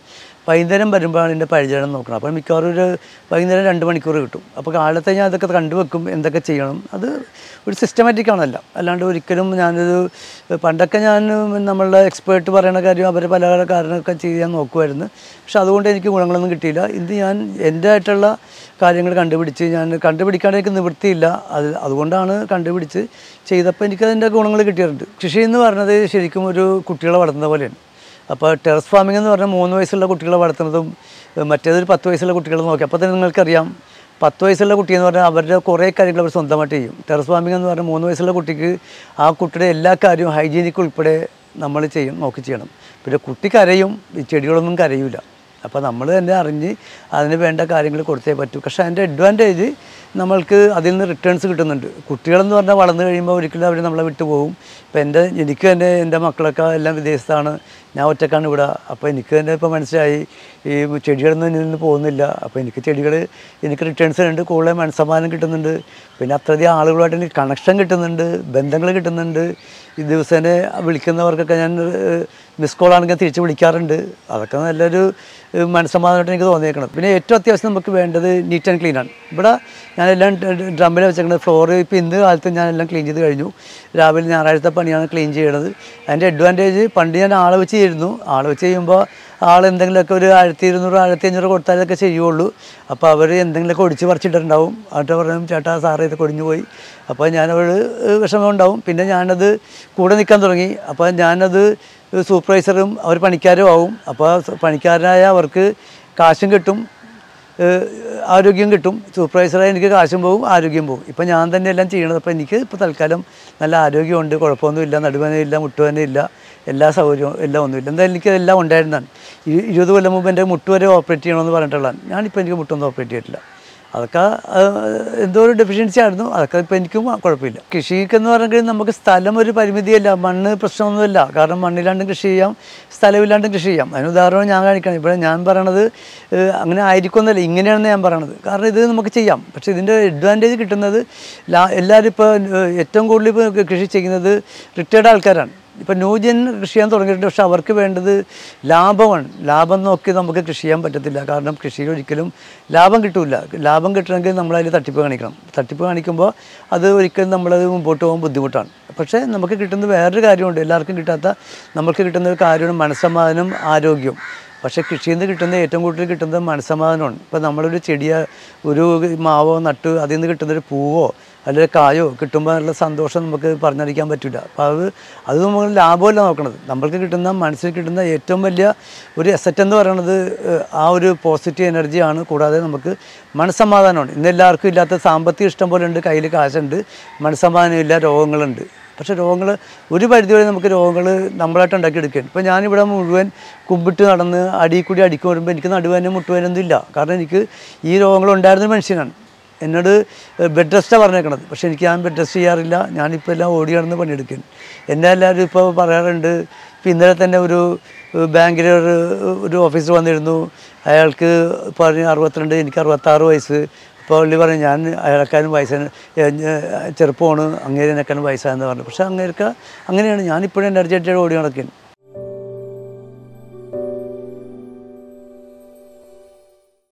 വൈകുന്നേരം വരുമ്പോഴാണ് ഇതിൻ്റെ പരിചരണം നോക്കണം അപ്പോൾ മിക്കവാറും ഒരു വൈകുന്നേരം രണ്ട് മണിക്കൂർ കിട്ടും അപ്പോൾ കാലത്തെ ഞാൻ അതൊക്കെ കണ്ടുവെക്കും എന്തൊക്കെ ചെയ്യണം അത് ഒരു സിസ്റ്റമാറ്റിക് ആണല്ല അല്ലാണ്ട് ഒരിക്കലും ഞാനൊരു പണ്ടൊക്കെ ഞാൻ നമ്മളുടെ എക്സ്പേർട്ട് പറയുന്ന കാര്യം അവർ പല പല കാരണമൊക്കെ ചെയ്യാൻ നോക്കുമായിരുന്നു പക്ഷെ അതുകൊണ്ട് എനിക്ക് ഗുണങ്ങളൊന്നും കിട്ടിയില്ല ഇത് ഞാൻ എൻ്റെ ആയിട്ടുള്ള കാര്യങ്ങൾ കണ്ടുപിടിച്ച് ഞാൻ കണ്ടുപിടിക്കാണ്ട് എനിക്ക് നിവൃത്തിയില്ല അത് അതുകൊണ്ടാണ് കണ്ടുപിടിച്ച് ചെയ്തപ്പോൾ എനിക്കതിൻ്റെ ഗുണങ്ങൾ കിട്ടിയിട്ടുണ്ട് കൃഷി എന്ന് പറയുന്നത് ശരിക്കും ഒരു കുട്ടികളെ വളർത്തുന്ന പോലെയാണ് അപ്പോൾ ടെറസ് ഫാമിംഗ് എന്ന് പറഞ്ഞാൽ മൂന്ന് വയസ്സുള്ള കുട്ടികളെ വളർത്തുന്നതും ഏഹ് മറ്റേതൊരു പത്ത് വയസ്സുള്ള കുട്ടികളെ നോക്കി അപ്പോൾ തന്നെ നിങ്ങൾക്കറിയാം പത്ത് വയസ്സുള്ള കുട്ടി എന്ന് പറഞ്ഞാൽ അവരുടെ കുറേ കാര്യങ്ങൾ അവർ സ്വന്തമായിട്ട് ചെയ്യും ടെറസ് ഫാമിംഗ് എന്ന് പറഞ്ഞാൽ മൂന്ന് വയസ്സുള്ള കുട്ടിക്ക് ആ കുട്ടിയുടെ എല്ലാ കാര്യവും ഹൈജീനിക് ഉൾപ്പെടെ നമ്മൾ ചെയ്യും നോക്കി ചെയ്യണം പിന്നെ കുട്ടി കരയും ഈ ചെടികളൊന്നും കരയൂല അപ്പോൾ നമ്മൾ തന്നെ അറിഞ്ഞ് അതിന് വേണ്ട കാര്യങ്ങൾ കൊടുത്തേ പറ്റൂ പക്ഷേ അതിൻ്റെ അഡ്വാൻറ്റേജ് നമ്മൾക്ക് അതിൽ നിന്ന് റിട്ടേൺസ് കിട്ടുന്നുണ്ട് കുട്ടികളെന്ന് പറഞ്ഞാൽ വളർന്നു കഴിയുമ്പോൾ ഒരിക്കലും അവർ നമ്മളെ വിട്ടു പോകും ഇപ്പോൾ എൻ്റെ എനിക്ക് തന്നെ എൻ്റെ മക്കളൊക്കെ എല്ലാം വിദേശത്താണ് ഞാൻ ഒറ്റക്കാണ് ഇവിടെ അപ്പോൾ എനിക്ക് തന്നെ ഇപ്പോൾ മനസ്സിലായി ഈ ചെടികളൊന്നും ഇതിൽ നിന്ന് പോകുന്നില്ല അപ്പോൾ എനിക്ക് ചെടികൾ എനിക്ക് റിട്ടേൺസ് ഉണ്ട് കൂടുതൽ മനസ്സമാനം കിട്ടുന്നുണ്ട് പിന്നെ അത്രയധികം ആളുകളുമായിട്ട് എനിക്ക് കണക്ഷൻ കിട്ടുന്നുണ്ട് ബന്ധങ്ങൾ കിട്ടുന്നുണ്ട് ഈ ദിവസേന വിളിക്കുന്നവർക്കൊക്കെ ഞാൻ മിസ് കോൾ ആണെങ്കിൽ തിരിച്ച് വിളിക്കാറുണ്ട് അതൊക്കെ നല്ലൊരു ഏഹ്, മനസ്സമാധാനമായിട്ട് എനിക്ക് തോന്നിയേക്കണം പിന്നെ ഏറ്റവും അത്യാവശ്യം നമുക്ക് വേണ്ടത് നീറ്റ് ആൻഡ് ക്ലീൻ ആണ് ഇവിടെ ഞാനെല്ലാം ഡ്രമ്മിൽ വെച്ചേക്കുന്നത് ഫ്ലോർ ഇപ്പോൾ ഇന്ന് കാലത്ത് ഞാൻ എല്ലാം ക്ലീൻ ചെയ്ത് കഴിഞ്ഞു രാവിലെ ഞായറാഴ്ചത്തെ പണിയാണ് ക്ലീൻ ചെയ്യണത് അതിൻ്റെ അഡ്വാൻറ്റേജ് പണ്ട് ഞാൻ ആളെ വെച്ച് ചെയ്യുന്നു ആളെ വെച്ച് ചെയ്യുമ്പോൾ ആൾ എന്തെങ്കിലുമൊക്കെ ഒരു ആയിരത്തി ഇരുന്നൂറ് ആയിരത്തി അഞ്ഞൂറ് കൊടുത്താലൊക്കെ ചെയ്യുള്ളൂ അപ്പോൾ അവർ എന്തെങ്കിലുമൊക്കെ ഒടിച്ച് പറിച്ചിട്ടുണ്ടാവും എന്നിട്ട് പറയും ചേട്ടാ സാറേ ഇത് കൊടിഞ്ഞു പോയി അപ്പോൾ ഞാനവർ വിഷമം ഉണ്ടാവും പിന്നെ ഞാനത് കൂടെ നിൽക്കാൻ തുടങ്ങി അപ്പോൾ ഞാനത് സൂപ്പർവൈസറും അവർ പണിക്കാരും ആവും അപ്പോൾ പണിക്കാരനായ അവർക്ക് കാശും കിട്ടും ഏഹ് ആരോഗ്യം കിട്ടും സൂപ്പർവൈസറായി എനിക്ക് കാശും പോകും ആരോഗ്യം പോകും ഇപ്പം ഞാൻ തന്നെ എല്ലാം ചെയ്യണത് അപ്പോൾ എനിക്ക് ഇപ്പോൾ തൽക്കാലം നല്ല ആരോഗ്യമുണ്ട് കുഴപ്പമൊന്നുമില്ല നടുവേനയില്ല മുട്ടുവേനയില്ല എല്ലാ സൗകര്യവും എല്ലാം ഒന്നുമില്ല എന്തായാലും എനിക്ക് എല്ലാം ഉണ്ടായിരുന്നതാണ് ഈ ഇരുപത് കൊല്ലം മുമ്പ് എൻ്റെ മുട്ട് വരെ ഓപ്പറേറ്റ് ചെയ്യണമെന്ന് പറഞ്ഞിട്ടുള്ളതാണ് ഞാനിപ്പോൾ എനിക്ക് മുട്ടൊന്നും ഓപ്പറേറ്റ് ചെയ്തിട്ടില്ല അതൊക്കെ ആ, എന്തോ ഒരു ഡെഫിഷ്യൻസി ആയിരുന്നു അതൊക്കെ ഇപ്പോൾ എനിക്കും കുഴപ്പമില്ല കൃഷിക്കെന്ന് പറഞ്ഞെങ്കിൽ നമുക്ക് സ്ഥലം ഒരു പരിമിതിയല്ല മണ്ണ് പ്രശ്നമൊന്നുമില്ല കാരണം മണ്ണിലാണ്ടും കൃഷി ചെയ്യാം സ്ഥലമില്ലാണ്ടും കൃഷി ചെയ്യാം അതിന് ഉദാഹരണം ഞാൻ കാണിക്കണം ഇവിടെ ഞാൻ പറയണത് ഏഹ്, അങ്ങനെ ആയിരിക്കുമെന്നല്ല ഇങ്ങനെയാണെന്ന് ഞാൻ പറയണത് കാരണം ഇത് നമുക്ക് ചെയ്യാം പക്ഷേ ഇതിൻ്റെ അഡ്വാൻറ്റേജ് കിട്ടുന്നത് ലാ എല്ലാവരും ഇപ്പോൾ ഏഹ്, ഏറ്റവും കൂടുതൽ ഇപ്പോൾ കൃഷി ചെയ്യുന്നത് റിട്ടയർഡ് ആൾക്കാരാണ് ഇപ്പം ന്യൂജൻ കൃഷി ചെയ്യാൻ തുടങ്ങിയിട്ടുണ്ട് പക്ഷെ അവർക്ക് വേണ്ടത് ലാഭമാണ് ലാഭം നോക്കി നമുക്ക് കൃഷി ചെയ്യാൻ പറ്റത്തില്ല കാരണം കൃഷിയിൽ ഒരിക്കലും ലാഭം കിട്ടില്ല ലാഭം കിട്ടണമെങ്കിൽ നമ്മളതിൽ തട്ടിപ്പ് കാണിക്കണം തട്ടിപ്പ് കാണിക്കുമ്പോൾ അത് ഒരിക്കലും നമ്മളത് മുമ്പോട്ട് പോകാൻ ബുദ്ധിമുട്ടാണ് പക്ഷേ നമുക്ക് കിട്ടുന്ന വേറൊരു കാര്യമുണ്ട് എല്ലാവർക്കും കിട്ടാത്ത നമുക്ക് കിട്ടുന്ന ഒരു കാര്യമാണ് മനസ്സമാധാനം ആരോഗ്യം പക്ഷേ കൃഷിയിൽ നിന്ന് കിട്ടുന്ന ഏറ്റവും കൂടുതൽ കിട്ടുന്നത് മനസ്സമാധാനമാണ് ഇപ്പോൾ നമ്മളൊരു ചെടിയ ഒരു മാവോ നട്ട് അതിൽ നിന്ന് കിട്ടുന്നൊരു പൂവോ അല്ലെങ്കിൽ കായോ കിട്ടുമ്പോൾ ഉള്ള സന്തോഷം നമുക്ക് പറഞ്ഞറിയിക്കാൻ പറ്റില്ല അപ്പോൾ അത് അത് നമ്മൾ ലാഭമല്ല നോക്കണത് നമ്മൾക്ക് കിട്ടുന്ന മനസ്സിൽ കിട്ടുന്ന ഏറ്റവും വലിയ ഒരു എസറ്റ് എന്ന് പറയുന്നത് ഏഹ്, ആ ഒരു പോസിറ്റീവ് എനർജിയാണ് കൂടാതെ നമുക്ക് മനസ്സമാധാനമാണ് ഇന്ന് എല്ലാവർക്കും ഇല്ലാത്ത സാമ്പത്തിക ഇഷ്ടം പോലെ ഉണ്ട് കയ്യിൽ കാശുണ്ട് മനസ്സമാധാനമില്ല രോഗങ്ങളുണ്ട് പക്ഷേ രോഗങ്ങൾ ഒരു പരിധിവരെ നമുക്ക് രോഗങ്ങൾ നമ്മളായിട്ട് ഉണ്ടാക്കിയെടുക്കുകയാണ് ഇപ്പോൾ ഞാനിവിടെ മുഴുവൻ കുമ്പിട്ട് നടന്ന് അടിയിൽ കൂടി അടിക്ക് വരുമ്പോൾ എനിക്ക് നടുവേനും മുട്ടുവേനൊന്നും ഇല്ല കാരണം എനിക്ക് ഈ രോഗങ്ങൾ ഉണ്ടായിരുന്ന മനുഷ്യനാണ് എന്നോട് ബെഡ് റെസ്റ്റാണ് പറഞ്ഞേക്കണത് പക്ഷേ എനിക്ക് ഞാൻ ബെഡ് റെസ്റ്റ് ചെയ്യാറില്ല ഞാനിപ്പോൾ എല്ലാം ഓടി നടന്ന് പണിയെടുക്കുകയാണ് എന്നെ എല്ലാവരും ഇപ്പോൾ പറയാറുണ്ട് ഇപ്പോൾ ഇന്നലെ തന്നെ ഒരു ബാങ്കിലെ ഒരു ഒരു ഓഫീസർ വന്നിരുന്നു അയാൾക്ക് പറഞ്ഞ് അറുപത്തിരണ്ട് എനിക്ക് അറുപത്താറ് വയസ്സ് അപ്പോൾ പുള്ളി പറഞ്ഞു ഞാൻ അയാൾക്കാരും വയസ്സാണ് ചെറുപ്പമാണ് അങ്ങേരനേക്കാളും വയസ്സായെന്ന് പറഞ്ഞു പക്ഷേ അങ്ങേർക്ക് അങ്ങനെയാണ് ഞാനിപ്പോഴും എനർജറ്റിയുടെ ഓടി നടക്കുകയാണ്